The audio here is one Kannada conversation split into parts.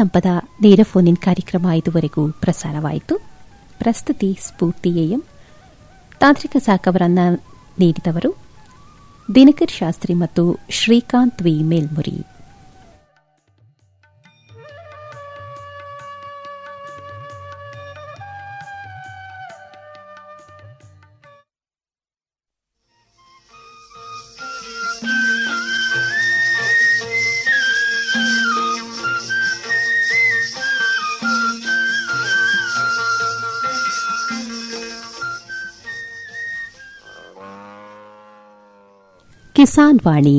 ಸಂಪದ ನೇರ ಫೋನ್ ಇನ್ ಕಾರ್ಯಕ್ರಮ ಇದುವರೆಗೂ ಪ್ರಸಾರವಾಯಿತು ಪ್ರಸ್ತುತಿ ಸ್ಫೂರ್ತಿ ಎಎಂ ತಾಂತ್ರಿಕ ಸಾಕವರನ್ನ ನೀಡಿದವರು ದಿನಕರ್ ಶಾಸ್ತ್ರಿ ಮತ್ತು ಶ್ರೀಕಾಂತ್ ವಿ ಮೇಲ್ಮುರಿ ಕಿಸಾನ್ ವಾಣಿ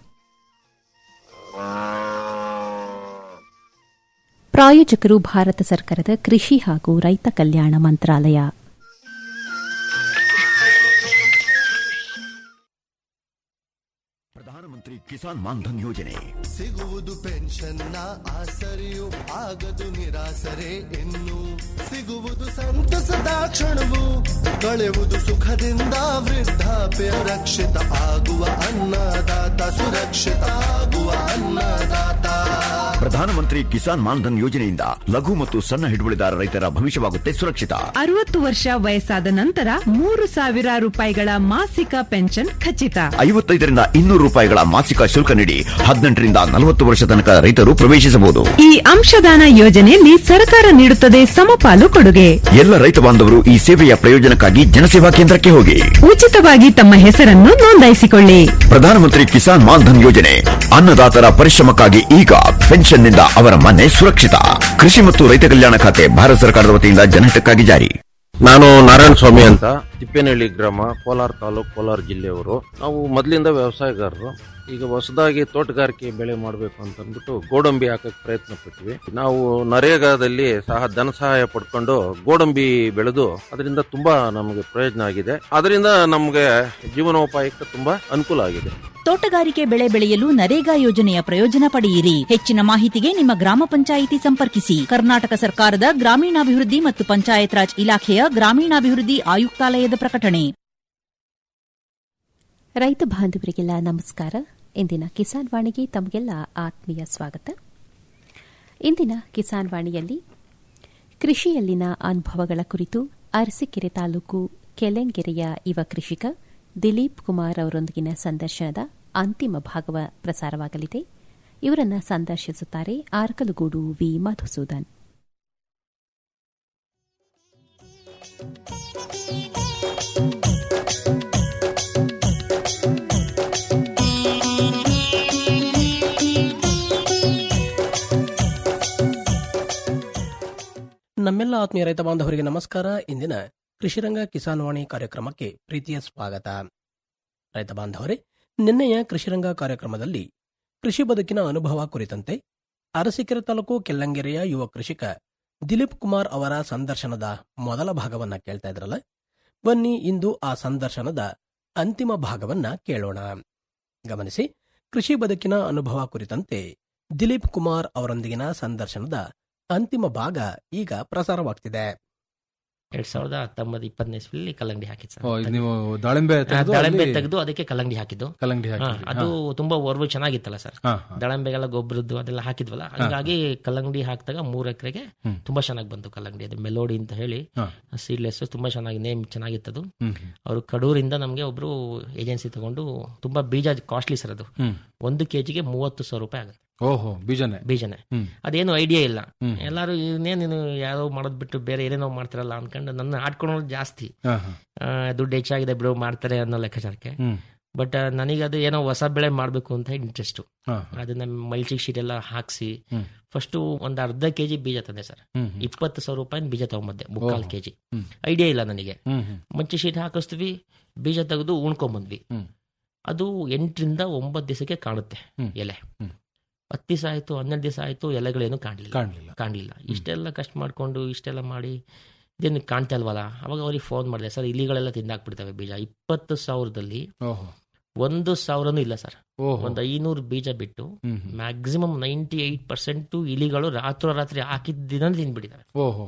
ಪ್ರಾಯೋಜಕರು ಭಾರತ ಸರ್ಕಾರದ ಕೃಷಿ ಹಾಗೂ ರೈತ ಕಲ್ಯಾಣ ಮಂತ್ರಾಲಯ ಪ್ರಧಾನಮಂತ್ರಿ ಕಿಸಾನ್ ಮಾನ್ಧನ್ ಯೋಜನೆ ಸಿಗುವುದು ಪೆನ್ಷನ್ನ ಆಸರೆಯು ಆಗದು ನಿರಾಸರೆ ಇನ್ನು ಸಿಗುವುದು ಸಂತಸದ ಕ್ಷಣವು ಕಳೆಯುವುದು ಸುಖದಿಂದ ವೃದ್ಧಾಪ್ಯ ರಕ್ಷಿತ ಆಗುವ ಅನ್ನದಾತ ಸುರಕ್ಷಿತ ಆಗುವ ಅನ್ನದಾತ ಪ್ರಧಾನಮಂತ್ರಿ ಕಿಸಾನ್ ಮಾನ್ಧನ್ ಯೋಜನೆಯಿಂದ ಲಘು ಮತ್ತು ಸಣ್ಣ ಹಿಡುವಳಿದಾರ ರೈತರ ಭವಿಷ್ಯವಾಗುತ್ತೆ ಸುರಕ್ಷಿತ ಅರವತ್ತು ವರ್ಷ ವಯಸ್ಸಾದ ನಂತರ ಮೂರು ಸಾವಿರ ರೂಪಾಯಿಗಳ ಮಾಸಿಕ ಪೆನ್ಷನ್ ಖಚಿತ ಐವತ್ತೈದರಿಂದ ಇನ್ನೂರು ರೂಪಾಯಿಗಳ ಮಾಸಿಕ ಶುಲ್ಕ ನೀಡಿ ಹದಿನೆಂಟರಿಂದ ನಲವತ್ತು ವರ್ಷ ತನಕ ರೈತರು ಪ್ರವೇಶಿಸಬಹುದು ಈ ಅಂಶದಾನ ಯೋಜನೆಯಲ್ಲಿ ಸರ್ಕಾರ ನೀಡುತ್ತದೆ ಸಮಪಾಲು ಕೊಡುಗೆ ಎಲ್ಲ ರೈತ ಬಾಂಧವರು ಈ ಸೇವೆಯ ಪ್ರಯೋಜನಕ್ಕಾಗಿ ಜನಸೇವಾ ಕೇಂದ್ರಕ್ಕೆ ಹೋಗಿ ಉಚಿತವಾಗಿ ತಮ್ಮ ಹೆಸರನ್ನು ನೋಂದಾಯಿಸಿಕೊಳ್ಳಿ ಪ್ರಧಾನಮಂತ್ರಿ ಕಿಸಾನ್ ಮಾನ್ಧನ್ ಯೋಜನೆ ಅನ್ನದಾತರ ಪರಿಶ್ರಮಕ್ಕಾಗಿ ಈಗ ಪೆನ್ಷನ್ನಿಂದ ಅವರ ಮನೆ ಸುರಕ್ಷಿತ ಕೃಷಿ ಮತ್ತು ರೈತ ಕಲ್ಯಾಣ ಖಾತೆ ಭಾರತ ಸರ್ಕಾರದ ವತಿಯಿಂದ ಜನಹಿತಕ್ಕಾಗಿ ಜಾರಿ ನಾನು ನಾರಾಯಣ ಸ್ವಾಮಿ ಅಂತ ತಿಪ್ಪೇನಹಳ್ಳಿ ಗ್ರಾಮ ಕೋಲಾರ ತಾಲೂಕು ಕೋಲಾರ ಜಿಲ್ಲೆಯವರು ನಾವು ಮೊದಲಿಂದ ವ್ಯವಸಾಯಗಾರರು ಈಗ ಹೊಸದಾಗಿ ತೋಟಗಾರಿಕೆ ಬೆಳೆ ಮಾಡಬೇಕು ಅಂತ ಅಂದ್ಬಿಟ್ಟು ಗೋಡಂಬಿ ಹಾಕಕ್ ಪ್ರಯತ್ನ ಪಟ್ವಿ ನಾವು ನರೇಗಾದಲ್ಲಿ ಸಹ ಧನ ಸಹಾಯ ಪಡ್ಕೊಂಡು ಗೋಡಂಬಿ ಬೆಳೆದು ಅದರಿಂದ ತುಂಬಾ ನಮಗೆ ಪ್ರಯೋಜನ ಆಗಿದೆ ಅದರಿಂದ ನಮಗೆ ಜೀವನೋಪಾಯಕ್ಕೆ ತುಂಬಾ ಅನುಕೂಲ ಆಗಿದೆ ತೋಟಗಾರಿಕೆ ಬೆಳೆ ಬೆಳೆಯಲು ನರೇಗಾ ಯೋಜನೆಯ ಪ್ರಯೋಜನ ಪಡೆಯಿರಿ ಹೆಚ್ಚಿನ ಮಾಹಿತಿಗೆ ನಿಮ್ಮ ಗ್ರಾಮ ಪಂಚಾಯಿತಿ ಸಂಪರ್ಕಿಸಿ ಕರ್ನಾಟಕ ಸರ್ಕಾರದ ಗ್ರಾಮೀಣಾಭಿವೃದ್ಧಿ ಮತ್ತು ಪಂಚಾಯತ್ ರಾಜ್ ಇಲಾಖೆಯ ಗ್ರಾಮೀಣಾಭಿವೃದ್ಧಿ ಆಯುಕ್ತಾಲಯದ ಪ್ರಕಟಣೆ ರೈತ ಬಾಂಧವರಿಗೆಲ್ಲ ನಮಸ್ಕಾರ ಇಂದಿನ ಕಿಸಾನ್ ವಾಣಿಗೆ ತಮಗೆಲ್ಲ ಆತ್ಮೀಯ ಸ್ವಾಗತ ಇಂದಿನ ಕಿಸಾನ್ ವಾಣಿಯಲ್ಲಿ ಕೃಷಿಯಲ್ಲಿನ ಅನುಭವಗಳ ಕುರಿತು ಅರಸೀಕೆರೆ ತಾಲೂಕು ಕೆಲೆಂಗೆರೆಯ ಯುವ ಕೃಷಿಕ ದಿಲೀಪ್ ಕುಮಾರ್ ಅವರೊಂದಿಗಿನ ಸಂದರ್ಶನದ ಅಂತಿಮ ಭಾಗವ ಪ್ರಸಾರವಾಗಲಿದೆ ಇವರನ್ನ ಸಂದರ್ಶಿಸುತ್ತಾರೆ ಆರ್ಕಲಗೂಡು ವಿ ಮಧುಸೂದನ್ ನಮ್ಮೆಲ್ಲ ಆತ್ಮೀಯ ರೈತ ಬಾಂಧವರಿಗೆ ನಮಸ್ಕಾರ ಇಂದಿನ ಕೃಷಿರಂಗ ಕಿಸಾನ್ ವಾಣಿ ಕಾರ್ಯಕ್ರಮಕ್ಕೆ ಪ್ರೀತಿಯ ಸ್ವಾಗತ ರೈತ ಬಾಂಧವರೇ ನಿನ್ನೆಯ ಕೃಷಿರಂಗ ಕಾರ್ಯಕ್ರಮದಲ್ಲಿ ಕೃಷಿ ಬದುಕಿನ ಅನುಭವ ಕುರಿತಂತೆ ಅರಸೀಕೆರೆ ತಾಲೂಕು ಕೆಲ್ಲಂಗೆರೆಯ ಯುವ ಕೃಷಿಕ ದಿಲೀಪ್ ಕುಮಾರ್ ಅವರ ಸಂದರ್ಶನದ ಮೊದಲ ಭಾಗವನ್ನ ಕೇಳ್ತಾ ಇದ್ರಲ್ಲ ಬನ್ನಿ ಇಂದು ಆ ಸಂದರ್ಶನದ ಅಂತಿಮ ಭಾಗವನ್ನ ಕೇಳೋಣ ಗಮನಿಸಿ ಕೃಷಿ ಬದುಕಿನ ಅನುಭವ ಕುರಿತಂತೆ ದಿಲೀಪ್ ಕುಮಾರ್ ಅವರೊಂದಿಗಿನ ಸಂದರ್ಶನದ ಅಂತಿಮ ಭಾಗ ಈಗ ಪ್ರಸಾರವಾಗ್ತಿದೆ ಎರಡ್ ಸಾವಿರದ ಹತ್ತೊಂಬತ್ತು ಇಪ್ಪತ್ತನೇ ಇಸ್ವಿಲಿ ಕಲ್ಲಂಗಡಿ ಹಾಕಿದ್ ಸರ್ ಓ, ಇದು ನೀವು ದಾಳಿಂಬೆ ಆ, ತೆಗೆದು ದಾಳಿಂಬೆ ಅಲ್ಲಿ ತೆಗೆದು ಅದಕ್ಕೆ ಕಲ್ಲಂಗಡಿ ಹಾಕಿದ್ದು ಕಲ್ಲಂಗಡಿ ಹಾ, ಹಾಕಿದ್ರಿ. ಅದು ಹಾ. ತುಂಬಾ ಓರ್ವು ಚೆನ್ನಾಗಿತ್ತಲ್ಲ ಸರ್ ಹಾ, ಹಾ. ದಾಳಿಂಬೆಗೆಲ್ಲ ಗೊಬ್ಬರದ್ದು ಅದೆಲ್ಲ ಹಾಕಿದ್ವಲ್ಲ ಹಂಗಾಗಿ ಕಲ್ಲಂಗಡಿ ಹಾಕಿದಾಗ ಮೂರ್ ಎಕರೆಗೆ ಹ್ಮ್. ತುಂಬಾ ಚೆನ್ನಾಗಿ ಬಂತು ಕಲ್ಲಂಗಡಿ ಅದು ಮೆಲೋಡಿ ಅಂತ ಹೇಳಿ ಹಾ. ಸೀಡ್ಲೆಸ್ ತುಂಬಾ ಚೆನ್ನಾಗಿ ನೇಮ್ ಚೆನ್ನಾಗಿತ್ತದು ಹ್ಮ್, ಹ್ಮ್. ಅವರು ಕಡೂರಿಂದ ನಮಗೆ ಒಬ್ರು ಏಜೆನ್ಸಿ ತಗೊಂಡು ತುಂಬಾ ಬೀಜ ಕಾಸ್ಟ್ಲಿ ಸರ್ ಅದು ಹ್ಮ್. ಒಂದು ಕೆಜಿಗೆ ಮೂವತ್ತು ಸಾವಿರ ರೂಪಾಯಿ ಆಗುತ್ತೆ ಓಹೋ ಬೀಜನೆ ಬೀಜನೆ ಹ್ಮ್. ಅದೇನು ಐಡಿಯಾ ಇಲ್ಲ ಹ್ಮ್. ಎಲ್ಲಾರು ಇನ್ನೇನು ನೀನು ಯಾರೋ ಮಾಡೋದ್ ಬಿಟ್ಟು ಬೇರೆ ಏನೇನೋ ಮಾಡ್ತಾರಲ್ಲ ಅನ್ಕೊಂಡು ನನ್ನ ಆಡ್ಕೊಳ್ಳೋದು ಜಾಸ್ತಿ ಹಾ, ಹಾ. ಆ, ದುಡ್ಡು ಹೆಚ್ಚಾಗಿದೆ ಬಿಡು ಮಾಡ್ತಾರೆ ಅನ್ನೋ ಲೆಕ್ಕಾಚಾರಕ್ಕೆ ಹ್ಮ್. ಬಟ್ ನನಗೆ ಅದು ಏನೋ ಹೊಸ ಬೆಳೆ ಮಾಡಬೇಕು ಅಂತ ಇಂಟ್ರೆಸ್ಟ್ ಹಾ, ಅದನ್ನ ಮಲ್ಚಿಂಗ್ ಶೀಟ್ ಎಲ್ಲ ಹಾಕ್ಸಿ ಹ್ಮ್. ಫಸ್ಟ್ ಒಂದ್ ಅರ್ಧ ಕೆಜಿ ಬೀಜ ತಂದೆ ಸರ್ ಹ್ಮ್, ಹ್ಮ್. ಇಪ್ಪತ್ತು ಸಾವಿರ ರೂಪಾಯಿ ಬೀಜ ತಗೊಂಬಂದೆ ಮುಕ್ಕಾಲ್ ಓಹೋ. ಕೆಜಿ ಹ್ಮ್. ಐಡಿಯಾ ಇಲ್ಲ ನನಗೆ ಹ್ಮ್, ಹ್ಮ್. ಮಂಚಿ ಶೀಟ್ ಹಾಕಿಸ್ತೀವಿ ಬೀಜ ತೆಗೆದು ಉಣ್ಕೊಂಬಂದ್ವಿ ಹ್ಮ್. ಅದು ಎಂಟರಿಂದ ಒಂಬತ್ತು ದಿವಸಕ್ಕೆ ಕಾಣುತ್ತೆ ಹ್ಮ್. ಎಲೆ ಹ್ಮ್. ಹತ್ತು ದಿವಸ ಆಯ್ತು ಹನ್ನೆರಡು ದಿವಸ ಆಯ್ತು ಎಲೆಗಳೇನು ಕಾಣಲಿಲ್ಲ ಕಾಣ್ಲಿಲ್ಲ ಕಾಣಲಿಲ್ಲ ಇಷ್ಟೆಲ್ಲ ಕಷ್ಟ ಮಾಡ್ಕೊಂಡು ಇಷ್ಟೆಲ್ಲ ಮಾಡಿ ಇದೇನು ಕಾಣ್ತಾ ಇಲ್ವಲ್ಲ ಅವಾಗ ಅವ್ರಿಗೆ ಫೋನ್ ಮಾಡಿದೆ ಸರ್ ಇಲಿಗಳೆಲ್ಲ ತಿಂದಾಕ್ಬಿಡ್ತವೆ ಬೀಜ ಇಪ್ಪತ್ತು ಸಾವಿರದಲ್ಲಿ ಓಹೋ ಒಂದು ಸಾವಿರನೂ ಇಲ್ಲ ಸರ್ ಓಹೋ ಒಂದು ಐನೂರು ಬೀಜ ಬಿಟ್ಟು ಹ್ಮ್, ಹ್ಮ್. ಮ್ಯಾಕ್ಸಿಮಮ್ ನೈಂಟಿ ಏಟ್ ಪರ್ಸೆಂಟ್ ಇಲಿಗಳು ರಾತ್ರೋರಾತ್ರಿ ಹಾಕಿದ ದಿನ ತಿಂದ್ಬಿಟ್ಟಿದ್ದಾರೆ ಓಹೋ ಹೋ.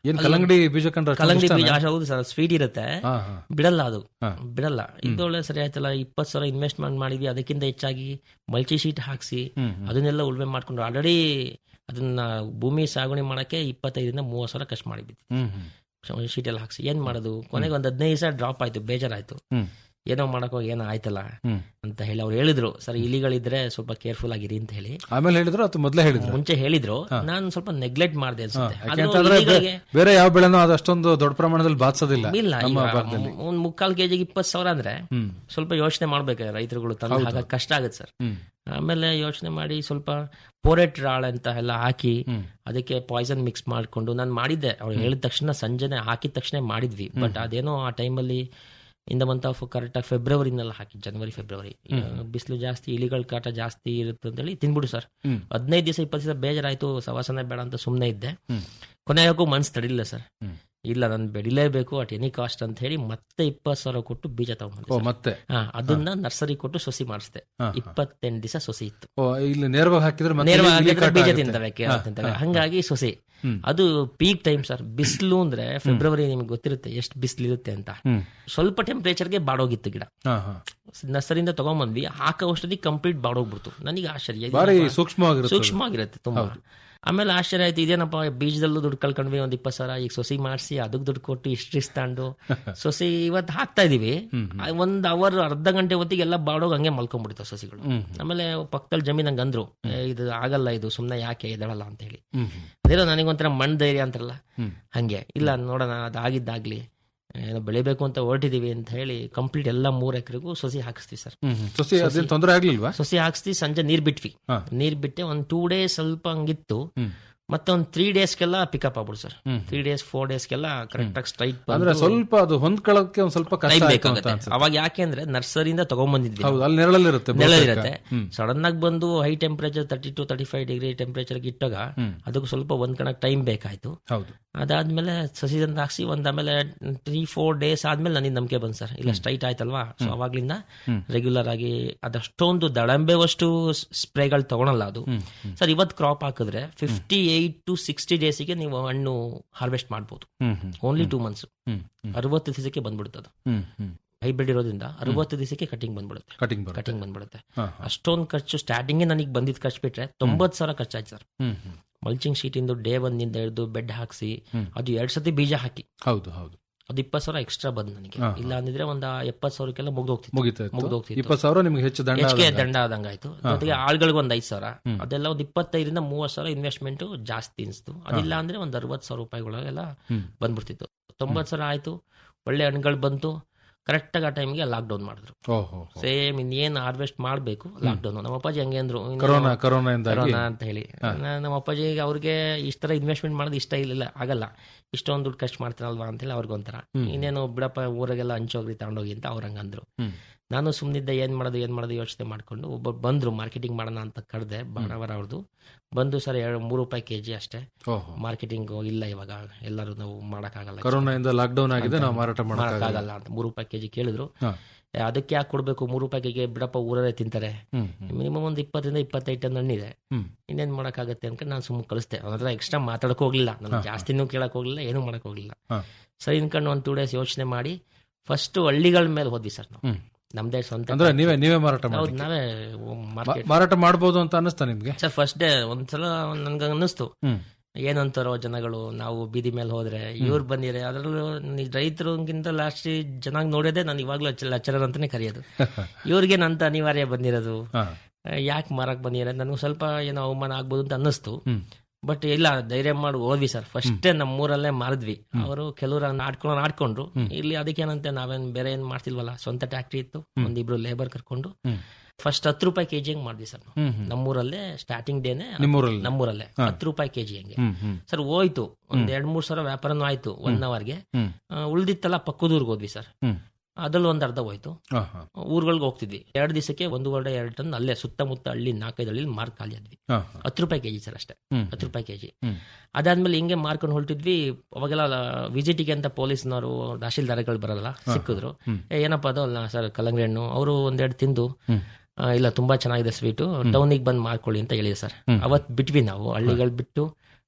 ಏನ್ ಕಲ್ಲಂಗಡಿ ಬೀಜ ಕಂಡ್ರೆ ಅಷ್ಟೊಂದು ಕಲ್ಲಂಗಡಿ ಇಷ್ಟನಾ? ಬೀಜ ಹೌದು ಸರ್ ಸ್ವೀಟ್ ಇರುತ್ತೆ ಹಾ, ಹಾ. ಬಿಡಲ್ಲ ಅದು ಹಾ. ಬಿಡಲ್ಲ ಇದೊಳ್ಳೆ ಸರಿ ಆಯ್ತಲ್ಲ ಇಪ್ಪತ್ತು ಸಾವಿರ ಇನ್ವೆಸ್ಟ್ಮೆಂಟ್ ಮಾಡಿದ್ವಿ ಅದಕ್ಕಿಂತ ಹೆಚ್ಚಾಗಿ ಮಲ್ಚಿ ಶೀಟ್ ಹಾಕ್ಸಿ ಹ್ಮ್, ಹ್ಮ್. ಅದನ್ನೆಲ್ಲ ಉಳುಮೆ ಮಾಡ್ಕೊಂಡು ಆಲ್ರೆಡಿ ಅದನ್ನ ಭೂಮಿ ಸಾಗುಣೆ ಮಾಡಕ್ಕೆ ಇಪ್ಪತ್ತೈದರಿಂದ ಮೂವತ್ತು ಸಾವಿರ ಖರ್ಚು ಮಾಡಿದ್ವಿ ಹ್ಮ್, ಹ್ಮ್. ಶೀಟ್ ಎಲ್ಲ ಹಾಕ್ಸಿ ಏನ್ ಮಾಡೋದು ಕೊನೆಗೆ ಒಂದ್ ಹದಿನೈದು ದಿವಸ ಡ್ರಾಪ್ ಆಯ್ತು ಬೇಜಾರಾಯ್ತು ಹ್ಮ್. ಏನೋ ಮಾಡಕ್ ಹೋಗಿ ಏನೋ ಆಯ್ತಲ್ಲ ಹ್ಮ್. ಅಂತ ಹೇಳಿ ಅವ್ರು ಹೇಳಿದ್ರು ಸರ್ ಇಲಿಗಳಿದ್ರೆ ಸ್ವಲ್ಪ ಕೇರ್ಫುಲ್ ಆಗಿರಿ ಅಂತ ಹೇಳಿ ಆಮೇಲೆ ಹೇಳಿದ್ರು ಅಥವಾ ಮೊದ್ಲೇ ಹೇಳಿದ್ರು ಮುಂಚೆ ಹೇಳಿದ್ರು ನಾನು ಸ್ವಲ್ಪ ನೆಗ್ಲೆಕ್ಟ್ ಮಾಡಿದೆ ಅನ್ಸುತ್ತೆ ಆದ್ರೂ ಯಾಕೆಂತಂದ್ರೆ ಬೇ- ಇಲಿಗಳಿಗೆ ಬೇರೆ ಯಾವ ಬೆಳೆನೂ ಅದು ಅಷ್ಟೊಂದು ದೊಡ್ಡ ಪ್ರಮಾಣದಲ್ಲಿ ಬಾಧಿಸೋದಿಲ್ಲ ಇಲ್ಲ ನಮ್ಮ ಈಗ ಭಾಗದಲ್ಲಿ ಒಂದ್ ಮುಕ್ಕಾಲ್ ಕೆಜಿಗೆ ಇಪ್ಪತ್ತು ಸಾವಿರ ಅಂದ್ರೆ ಹ್ಮ್. ಸ್ವಲ್ಪ ಯೋಚನೆ ಮಾಡ್ಬೇಕು ರೈತರುಗಳು ತಂದು ಹಾಕಕ್ ಕಷ್ಟ ಆಗುತ್ತೆ ಸರ್ ಹ್ಮ್. ಆಮೇಲೆ ಯೋಚನೆ ಮಾಡಿ ಸ್ವಲ್ಪ ಪೋರೆಟ್ ರಾಳ್ ಅಂತ ಎಲ್ಲ ಹಾಕಿ ಹ್ಮ್. ಅದಕ್ಕೆ ಪಾಯ್ಸನ್ ಮಿಕ್ಸ್ ಮಾಡ್ಕೊಂಡು ನಾನು ಮಾಡಿದ್ದೆ ಅವ್ರು ಹೇಳಿದ ತಕ್ಷಣ ಸಂಜೆನೆ ಹಾಕಿದ ತಕ್ಷಣ ಮಾಡಿದ್ವಿ ಬಟ್ ಅದೇನೋ ಆ ಟೈಮಲ್ಲಿ ಇನ್ ದ ಮಂತ್ ಆಫ್ ಕರೆಕ್ಟಾಗಿ ಫೆಬ್ರವರಿನೆಲ್ಲ ಹಾಕಿ ಜನವರಿ ಫೆಬ್ರವರಿ ಬಿಸಿಲು ಜಾಸ್ತಿ ಇಲಿಗಳ ಕಾಟ ಜಾಸ್ತಿ ಇರುತ್ತೆ ಅಂತೇಳಿ ತಿನ್ಬಿಡು ಸರ್ ಹ್ಮ್. ಹದಿನೈದು ದಿವಸ ಇಪ್ಪತ್ತು ದಿವಸ ಬೇಜಾರಾಯ್ತು ಸವಾಸನೆ ಬೇಡ ಅಂತ ಸುಮ್ಮನೆ ಇದ್ದೆ ಹ್ಮ್. ಕೊನೆಗೂ ಮನ್ಸು ತಡಿಲಿಲ್ಲ ಸರ್ ಹ್ಮ್. ಇಲ್ಲ ನಾನು ಬೆಳಿಲೇಬೇಕು ಅಟ್ ಎನಿ ಕಾಸ್ಟ್ ಅಂತ ಹೇಳಿ ಮತ್ತೆ ಇಪ್ಪತ್ತು ಸಾವಿರ ಕೊಟ್ಟು ಬೀಜ ಓ ತಗೊಂಡ್ಬಂದೆ ಮತ್ತೆ ಹಾ ಅದನ್ನ ನರ್ಸರಿ ಕೊಟ್ಟು ಸೊಸಿ ಮಾಡಿಸ್ದೆ ಹಾ, ಹಾ. ಇಪ್ಪತ್ತೆಂಟು ದಿವಸ ಸೊಸಿ ಇತ್ತು ಓ ಇಲ್ಲಿ ನೇರವಾಗಿ ಹಾಕಿದ್ರೆ ಮತ್ತೆ ನೇರವಾಗಿ ಇಲಿ ಹಾಕಿದ್ರೆ ಕಾಟ ಬೀಜ ಆಗುತ್ತೆ. ತಿಂತವೆ ಕೇಳ ಹಾ, ತಿಂತವೆ ಹಾ, ಹಂಗಾಗಿ ಸೊಸೆ ಹ್ಮ್. ಅದು ಪೀಕ್ ಟೈಮ್ ಸರ್ ಬಿಸಿಲು ಅಂದ್ರೆ ಫೆಬ್ರವರಿ ನಿಮ್ಗೆ ಗೊತ್ತಿರುತ್ತೆ ಎಷ್ಟು ಬಿಸಿಲು ಇರುತ್ತೆ ಅಂತ ಹ್ಮ್. ಸ್ವಲ್ಪ ಟೆಂಪರೇಚರ್ಗೆ ಬಾಡೋಗಿತ್ತು ಗಿಡ ಹಾ, ಹಾ. ನರ್ಸರಿಯಿಂದ ತಗೊಂಬಂದ್ವಿ ಹಾಕೋ ಔಷಧಿ ಕಂಪ್ಲೀಟ್ ಬಾಡೋಗ್ಬಿಡ್ತು ನನಗೆ ಆಶ್ಚರ್ಯ ಬಾರಿ ಇದೇನಪ್ಪ? ಸೂಕ್ಷ್ಮವಾಗಿರುತ್ತೆ ಅದು. ಸೂಕ್ಷ್ಮವಾಗಿರುತ್ತೆ ತುಂಬಾ ಆಮೇಲೆ ಆಶ್ಚರ್ಯ ಆಯ್ತು ಇದೇನಪ್ಪ ಬೀಜದಲ್ಲೂ ದುಡ್ಡು ಕಳ್ಕೊಂಡ್ವಿ ಒಂದ್ ಇಪ್ಪತ್ತು ಸಾವಿರ ಈಗ ಸೊಸಿ ಮಾಡಿಸಿ ಅದಕ್ಕೆ ದುಡ್ಡು ಕೊಟ್ಟು ಇಷ್ಟು ತಗೊಂಡು ಸೊಸಿ ಇವತ್ತು ಹಾಕ್ತಾ ಇದೀವಿ ಆ ಒಂದ್ ಅವರ್ ಅರ್ಧ ಗಂಟೆ ಹೊತ್ತಿಗೆ ಎಲ್ಲ ಬಾಡೋಗ್ ಹಂಗೆ ಮಲ್ಕೊಂಡ್ಬಿಡ್ತಾವೆ ಸೊಸಿಗಳು ಆಮೇಲೆ ಪಕ್ಕದಲ್ಲಿ ಜಮೀನ್ ಹಂಗೆ ಅಂದ್ರು "ಏ, ಇದು ಆಗಲ್ಲ ಇದು ಸುಮ್ನೆ ಯಾಕೆ ಇದಳಲ್ಲ ಅಂತ ಹೇಳಿ ಹ್ಮ್, ಹ್ಮ್. ಅದೇನೋ ನನಗೊಂಥರ ಮಣ್ ಧೈರ್ಯ ಅಂತಾರಲ್ಲ ಹ್ಮ್. ಹಂಗೆ ಇಲ್ಲ ನೋಡೋಣ ಅದಾಗಿದ್ದಾಗ್ಲಿ ಏನೋ ಬೆಳಿಬೇಕು ಅಂತ ಹೊರಟಿದೀವಿ ಅಂತ ಹೇಳಿ ಕಂಪ್ಲೀಟ್ ಎಲ್ಲ ಮೂರ್ ಎಕರೆಗೂ ಸೊಸಿ ಹಾಕಿಸ್ತೀವಿ ಸರ್ ಹ್ಮ್, ಹ್ಮ್. ಸೊಸಿ ಅದೇನ್ ತೊಂದರೆ ಆಗ್ಲಿಲ್ವಾ ಸೊಸಿ ಹಾಕ್ಸ್ತಿ ಸಂಜೆ ನೀರ್ ಬಿಟ್ವಿ ಹಾ. ನೀರ್ ಬಿಟ್ಟೆ ಒಂದ್ ಟೂ ಡೇಸ್ ಸ್ವಲ್ಪ ಹಂಗಿತ್ತು ಹ್ಮ್. ಮತ್ತೆ ಒಂದ್ ತ್ರೀ ಡೇಸ್ಗೆಲ್ಲ ಪಿಕಪ್ ಆಗ್ಬಿಡು ಸರ್ ಹ್ಮ್. ತ್ರೀ ಡೇಸ್ ಫೋರ್ ಡೇಸ್ಗೆಲ್ಲ ಕರೆಕ್ಟ್ ಆಗಿ ಸ್ಟ್ರೈಟ್ ಅಂದ್ರೆ ಸ್ವಲ್ಪ ಅದು ಹೊಂದ್ಕೊಳ್ಳೋಕೆ ಒಂದ್ ಸ್ವಲ್ಪ ಕಷ್ಟ ಟೈಮ್ ಆಯ್ತು ಅಂತ ಬೇಕಾಗುತ್ತೆ ಅನ್ಸುತ್ತೆ. ಅವಾಗ ಯಾಕೆ ಅಂದ್ರೆ ನರ್ಸರಿಯಿಂದ ತಗೊಂಡ್ಬಂದಿದ್ವಿ ಹೌದು ಅಲ್ಲಿ ನೆರಳಲ್ಲಿರುತ್ತೆ ಬಹುತೇಕ. ನೆರಳಿರುತ್ತೆ ಹ್ಮ್. ಸಡನ್ ಆಗಿ ಬಂದು high temperature thirty two thirty five degree temperature ಇಟ್ಟಾಗ ಹ್ಮ್. ಅದಕ್ಕೆ ಸ್ವಲ್ಪ ಹೊಂದ್ಕೊಳಕ್ ಟೈಮ್ ಬೇಕಾಯ್ತು ಹೌದು ಅದಾದ್ಮೇಲೆ ಸಸಿದಂತ ಹಾಕ್ಸಿ ಒಂದ್ ಆಮೇಲೆ ತ್ರೀ ಫೋರ್ ಡೇಸ್ ಆದ್ಮೇಲೆ ನನಗೆ ನಂಬಿಕೆ ಬಂತು ಸರ್ ಇಲ್ಲ ಸ್ಟ್ರೈಟ್ ಆಯ್ತಲ್ವಾ ಸೊ ಅವಾಗ್ಲಿಂದ ರೆಗ್ಯುಲರ್ ಆಗಿ ಅದಷ್ಟೊಂದು ದಡಂಬೆವಷ್ಟು ಸ್ಪ್ರೇಗಳು ತಗೊಳಲ್ಲ ಅದು ಸರ್ ಇವತ್ತು ಕ್ರಾಪ್ ಹಾಕಿದ್ರೆ ಫಿಫ್ಟಿ ಏಟ್ ಟು ಸಿಕ್ಸ್ಟಿ ಡೇಸಿಗೆ ನೀವು ಹಣ್ಣು ಹಾರ್ವೆಸ್ಟ್ ಮಾಡ್ಬೋದು ಹ್ಮ್ ಹ್ಮ್ ಓನ್ಲಿ ಟೂ ಮಂತ್ಸ್ ಹ್ಮ್ ಹ್ಮ್ ಅರವತ್ತು ದಿವಸಕ್ಕೆ ಬಂದ್ಬಿಡುತ್ತೆ ಹ್ಮ್ ಹ್ಮ್ ಹೈಬ್ರಿಡ್ ಇರೋದ್ರಿಂದ ಅರವತ್ತು ದಿವಸಕ್ಕೆ ಕಟಿಂಗ್ ಬಂದ್ಬಿಡುತ್ತೆ ಕಟಿಂಗ್ ಬರುತ್ತೆ ಕಟಿಂಗ್ ಬಂದ್ಬಿಡುತ್ತೆ ಹಾ, ಹಾ. ಅಷ್ಟೊಂದು ಖರ್ಚು ಸ್ಟಾರ್ಟಿಂಗ್ ನನಗೆ ಬಂದಿದ್ ಖರ್ಚು ಬಿಟ್ರೆ ತೊಂಬತ್ತು ಸಾವಿರ ಖರ್ಚಾಯ್ತು ಸರ್ ಹ್ಮ್ ಹ್ಮ್ ಮಲ್ಚಿಂಗ್ ಶೀಟ್ ಇಂದ ಡೇ ಒಂದಿಂದ ಹಿಡಿದು ಬೆಡ್ ಹಾಕ್ಸಿ ಹ್ಮ್. ಅದು ಎರಡ್ ಸತಿ ಬೀಜ ಹಾಕಿ ಹೌದು ಹೌದು ಅದು ಇಪ್ಪತ್ತು ಸಾವಿರ ಎಕ್ಸ್ಟ್ರಾ ಬಂದ್ ನನಗೆ ಹಾ, ಇಲ್ಲ ಅಂದಿದ್ರೆ ಒಂದ್ ಎಪ್ಪತ್ತು ಸಾವಿರಕ್ಕೆಲ್ಲ ಮುಗ್ದೋಗ್ತಿತ್ತು ಮುಗಿತಾ ಮುಗ್ದೋಗ್ತಿತ್ತು ಇಪ್ಪತ್ತು ಸಾವಿರ ನಿಮ್ಗೆ ಹೆಚ್ಚು ದಂಡ ಹೆಚ್ಚಿಗೆ ಆದಂಗೆ. ದಂಡ ಆದಂಗಾಯ್ತು ಜೊತೆಗೆ ಆಳ್ಗಳಿಗೆ ಒಂದ್ ಐದ್ ಸಾವಿರ ಅದೆಲ್ಲ ಒಂದ್ ಇಪ್ಪತ್ತೈದರಿಂದ ಮೂವತ್ ಸಾವಿರ ಇನ್ವೆಸ್ಟ್ಮೆಂಟ್ ಜಾಸ್ತಿ ಅನ್ಸ್ತು ಅದಿಲ್ಲ ಅಂದ್ರೆ ಒಂದ್ ಅರವತ್ ಸಾವಿರ ರೂಪಾಯಿಗಳೆಲ್ಲ ಹ್ಮ್. ಬಂದ್ಬಿಡ್ತಿತ್ತು ತೊಂಬತ್ ಸಾವಿರ ಆಯ್ತು ಒಳ್ಳೆ ಹಣ್ಣುಗಳು ಬಂತು ಕರೆಕ್ಟ್ ಆಗಿ ಆ ಟೈಮ್ಗೆ ಲಾಕ್ ಡೌನ್ ಮಾಡಿದ್ರು ಓಹೋ ಸೇಮ್ ಇನ್ನೇನ್ ಹಾರ್ವೆಸ್ಟ್ ಮಾಡ್ಬೇಕು ಲಾಕ್ ಡೌನ್ ನಮ್ಮ ಅಪ್ಪಾಜಿ ಹಂಗೆ ಅಂದ್ರು ಇನ್ನು ಕರೋನಾ ಕರೋನಾದಿಂದಾಗಿ ಕರೋನಾ ಅಂತ ಹೇಳಿ ನಾ- ನಮ್ಮ ಅಪ್ಪಾಜಿಗೆ ಅವ್ರಿಗೆ ಇಷ್ಟ ತರ ಇನ್ವೆಸ್ಟ್ಮೆಂಟ್ ಮಾಡೋದು ಇಷ್ಟ ಇಲ್ಲ ಆಗಲ್ಲ ಇಷ್ಟೊಂದು ದುಡ್ಡು ಖರ್ಚು ಮಾಡ್ತಾರಲ್ವಾ ಅಂತೇಳಿ ಅವ್ರಿಗೊಂಥರ ಇನ್ನೇನು ಬಿಡಪ್ಪ ಊರಿಗೆಲ್ಲ ಹಂಚೋಗ್ರಿ ತಗೊಂಡೋಗಿ ಅಂತ ಅವ್ರ ಹಂಗಂದ್ರು ಹ್ಮ್. ನಾನು ಸುಮ್ಮನಿದ್ದೆ ಏನ್ ಮಾಡೋದು ಏನ್ ಮಾಡೋದು ಯೋಚನೆ ಮಾಡ್ಕೊಂಡು ಒಬ್ಬ ಬಂದ್ರು ಮಾರ್ಕೆಟಿಂಗ್ ಮಾಡೋಣ ಅಂತ ಕರೆದೆ ಬಾಣವರ ಅವ್ರದ್ದು ಬಂದು ಸರ್ ಎರಡು ಮೂರು ರೂಪಾಯಿ ಕೆಜಿ ಅಷ್ಟೇ ಓಹೋ ಮಾರ್ಕೆಟಿಂಗ್ ಇಲ್ಲ ಇವಾಗ ಎಲ್ಲರೂ ನಾವು ಮಾಡಕ್ಕಾಗಲ್ಲ ಕರೋನಾದಿಂದ ಲಾಕ್ ಡೌನ್ ಆಗಿದೆ ನಾವು ಮಾರಾಟ ಮಾಡಕ್ಕಾಗಲ್ಲ ಮಾಡಕ್ಕಾಗಲ್ಲ ಅಂತ ಮೂರು ರೂಪಾಯಿ ಕೆಜಿ ಕೇಳಿದ್ರು ಹಾ. ಏ, ಅದಕ್ಕೆ ಯಾಕೆ ಕೊಡ್ಬೇಕು ಮೂರು ರೂಪಾಯಿ ಕೆಜಿಗೆ ಬಿಡಪ್ಪ ಊರಲ್ಲೇ ತಿಂತಾರೆ ಹ್ಮ್ ಹ್ಮ್ ಮಿನಿಮಮ್ ಒಂದು ಇಪ್ಪತ್ತರಿಂದ ಇಪ್ಪತ್ತೈದು ಟನ್ ಹಣ್ಣಿದೆ ಹ್ಮ್ ಇನ್ನೇನ್ ಮಾಡಕ್ಕಾಗತ್ತೆ ಅನ್ಕೊಂಡು ನಾನು ಸುಮ್ಮನೆ ಕಳಿಸ್ದೆ ಅವ್ರ ಹತ್ರ ಎಕ್ಸ್ಟ್ರಾ ಮಾತಾಡಕ್ ಹೋಗ್ಲಿಲ್ಲ ನಾನು ಜಾಸ್ತಿನೂ ಕೇಳಕ್ ಹೋಗ್ಲಿಲ್ಲ ಏನೂ ಮಾಡಕ್ ಹೋಗ್ಲಿಲ್ಲ ಹಾ. ಸರಿ ಅನ್ಕೊಂಡು ಒಂದು ಟೂ ಡೇಸ್ ಯೋಚನೆ ಮಾಡಿ ಫಸ್ಟ್ ಹಳ್ಳಿಗಳ ಮೇಲೆ ಹೋದ್ವಿ ಸರ್ ನಾವು ಹ್ಮ್. ನಮ್ದೇ ಸ್ವಂತ ಅಂದ್ರೆ ನೀವೇ ನೀವೇ ಮಾರಾಟ ಮಾಡಿ ಹೌದು ನಾವೇ ಮಾರ್ಕೆಟ್ ಮಾರಾಟ ಮಾಡ್ಬೋದು ಅಂತ ಅನ್ನಿಸ್ತಾ ನಿಮ್ಗೆ ಸರ್ ಫಸ್ಟ್ ಡೇ ಒಂದ್ಸಲ ನನ್ಗೆ ಅನ್ನಿಸ್ತು ಹ್ಮ್ ಏನಂತಾರೋ ಜನಗಳು ನಾವು ಬೀದಿ ಮೇಲೆ ಹೋದ್ರೆ ಇವ್ರು ಬಂದಿರೆ ಅದ್ರಲ್ಲೂ ರೈತರಿಗಿಂತ ಲಾಸ್ಟ್ ಚೆನ್ನಾಗಿ ನೋಡೋದೇ ನಾನು ಇವಾಗ್ಲೂ ಲೆಕ್ಚರರ್ ಅಂತಾನೆ ಕರೆಯೋದು ಇವ್ರಿಗೆ ನಂತ ಅನಿವಾರ್ಯ ಬಂದಿರೋದು ಹಾ ಯಾಕೆ ಮಾರಕ್ ಬಂದಿರ ನನಗೂ ಸ್ವಲ್ಪ ಏನೋ ಅವಮಾನ ಆಗ್ಬೋದು ಅಂತ ಅನ್ನಿಸ್ತು ಹ್ಮ್ ಬಟ್ ಇಲ್ಲ ಧೈರ್ಯ ಮಾಡಿ ಹೋದ್ವಿ ಸರ್ ಫಸ್ಟೇ ನಮ್ಮೂರಲ್ಲೇ ಮಾರಿದ್ವಿ ಅವರು ಕೆಲವರು ಆಡ್ಕೊಂಡು ಆಡ್ಕೊಂಡ್ರು ಇಲ್ಲಿ ಅದಕ್ಕೇನಂತೆ ನಾವೇನ್ ಬೇರೆ ಏನ್ ಮಾಡ್ತಿಲ್ವಲ್ಲ ಸ್ವಂತ ಟ್ಯಾಕ್ಟ್ರಿ ಇತ್ತು ಒಂದಿಬ್ರು ಲೇಬರ್ ಕರ್ಕೊಂಡು ಹ್ಮ್. ಫಸ್ಟ್ ಹತ್ತು ರೂಪಾಯಿ ಕೆಜಿ ಹಂಗ್ ಮಾಡಿದ್ವಿ ಸರ್ ನಾವು. ಹ್ಮ್ ಹ್ಮ್ ನಮ್ಮೂರಲ್ಲೇ ಸ್ಟಾರ್ಟಿಂಗ್ ಡೇನೆ ನಿಮ್ಮೂರಲ್ಲಿ ನಮ್ಮೂರಲ್ಲೇ ಹತ್ತು ರೂಪಾಯಿ ಕೆಜಿ ಹಂಗೆ ಹ್ಮ್ ಹ್ಮ್ ಸರ್ ಹೋಯ್ತು ಒಂದ್ ಎರಡ್ ಮೂರ್ ಸಾವಿರ ವ್ಯಾಪಾರನೂ ಆಯ್ತು ಒನ್ ಅವರ್ಗೆ ಹ್ಮ್ ಉಳ್ದಿತ್ತಲ್ಲ ಪಕ್ಕದೂರ್ಗೆ ಹೋದ್ವಿ ಸರ್ ಹ್ಮ್ ಅದ್ರಲ್ಲಿ ಒಂದ್ ಅರ್ಧ ಹೋಯ್ತು ಹಾ ಹಾ ಊರುಗಳಿಗೆ ಹೋಗ್ತಿದ್ವಿ ಎರಡು ದಿವಸಕ್ಕೆ ಒಂದೂವರೆ ಎರಡು ಟನ್ ಅಲ್ಲೇ ಸುತ್ತಮುತ್ತ ಹಳ್ಳಿ ನಾಲ್ಕೈದು ಹಳ್ಳಿ ಮಾರ್ಕ್ ಖಾಲಿ ಆದ್ವಿ ಹಾ ಹಾ ಹತ್ತು ರೂಪಾಯಿ ಕೆಜಿ ಸರ್ ಅಷ್ಟೇ ಹ್ಮ್. ಹತ್ತು ರೂಪಾಯಿ ಕೆಜಿ ಹ್ಮ್. ಅದಾದ್ಮೇಲೆ ಹಿಂಗೆ ಮಾರ್ಕೊಂಡು ಹೊರಟಿದ್ವಿ ಅವಾಗೆಲ್ಲ ವಿಸಿಟಿಗೆ ಅಂತ ಪೊಲೀಸ್ನವರು ತಹಶೀಲ್ದಾರ್ಗಳು ಬರಲ್ಲ ಸಿಕ್ಕಿದ್ರು ಏ, ಏನಪ್ಪ ಅದು ಅಲ್ಲ ಸರ್ ಕಲ್ಲಂಗಡಿ ಹಣ್ಣು ಅವರು ಒಂದೆರಡು ತಿಂದು ಹ್ಮ್. ಆ, ಇಲ್ಲ ತುಂಬಾ ಚೆನ್ನಾಗಿದೆ ಸ್ವೀಟು ಟೌನಿಗೆ ಬಂದು ಮಾರ್ಕೊಳ್ಳಿ ಅಂತ ಹೇಳಿದೆ ಸರ್ ಅವತ್ ಬಿಟ್ವಿ ನಾವು ಹಳ್ಳಿಗಳು ಬಿಟ್ಟು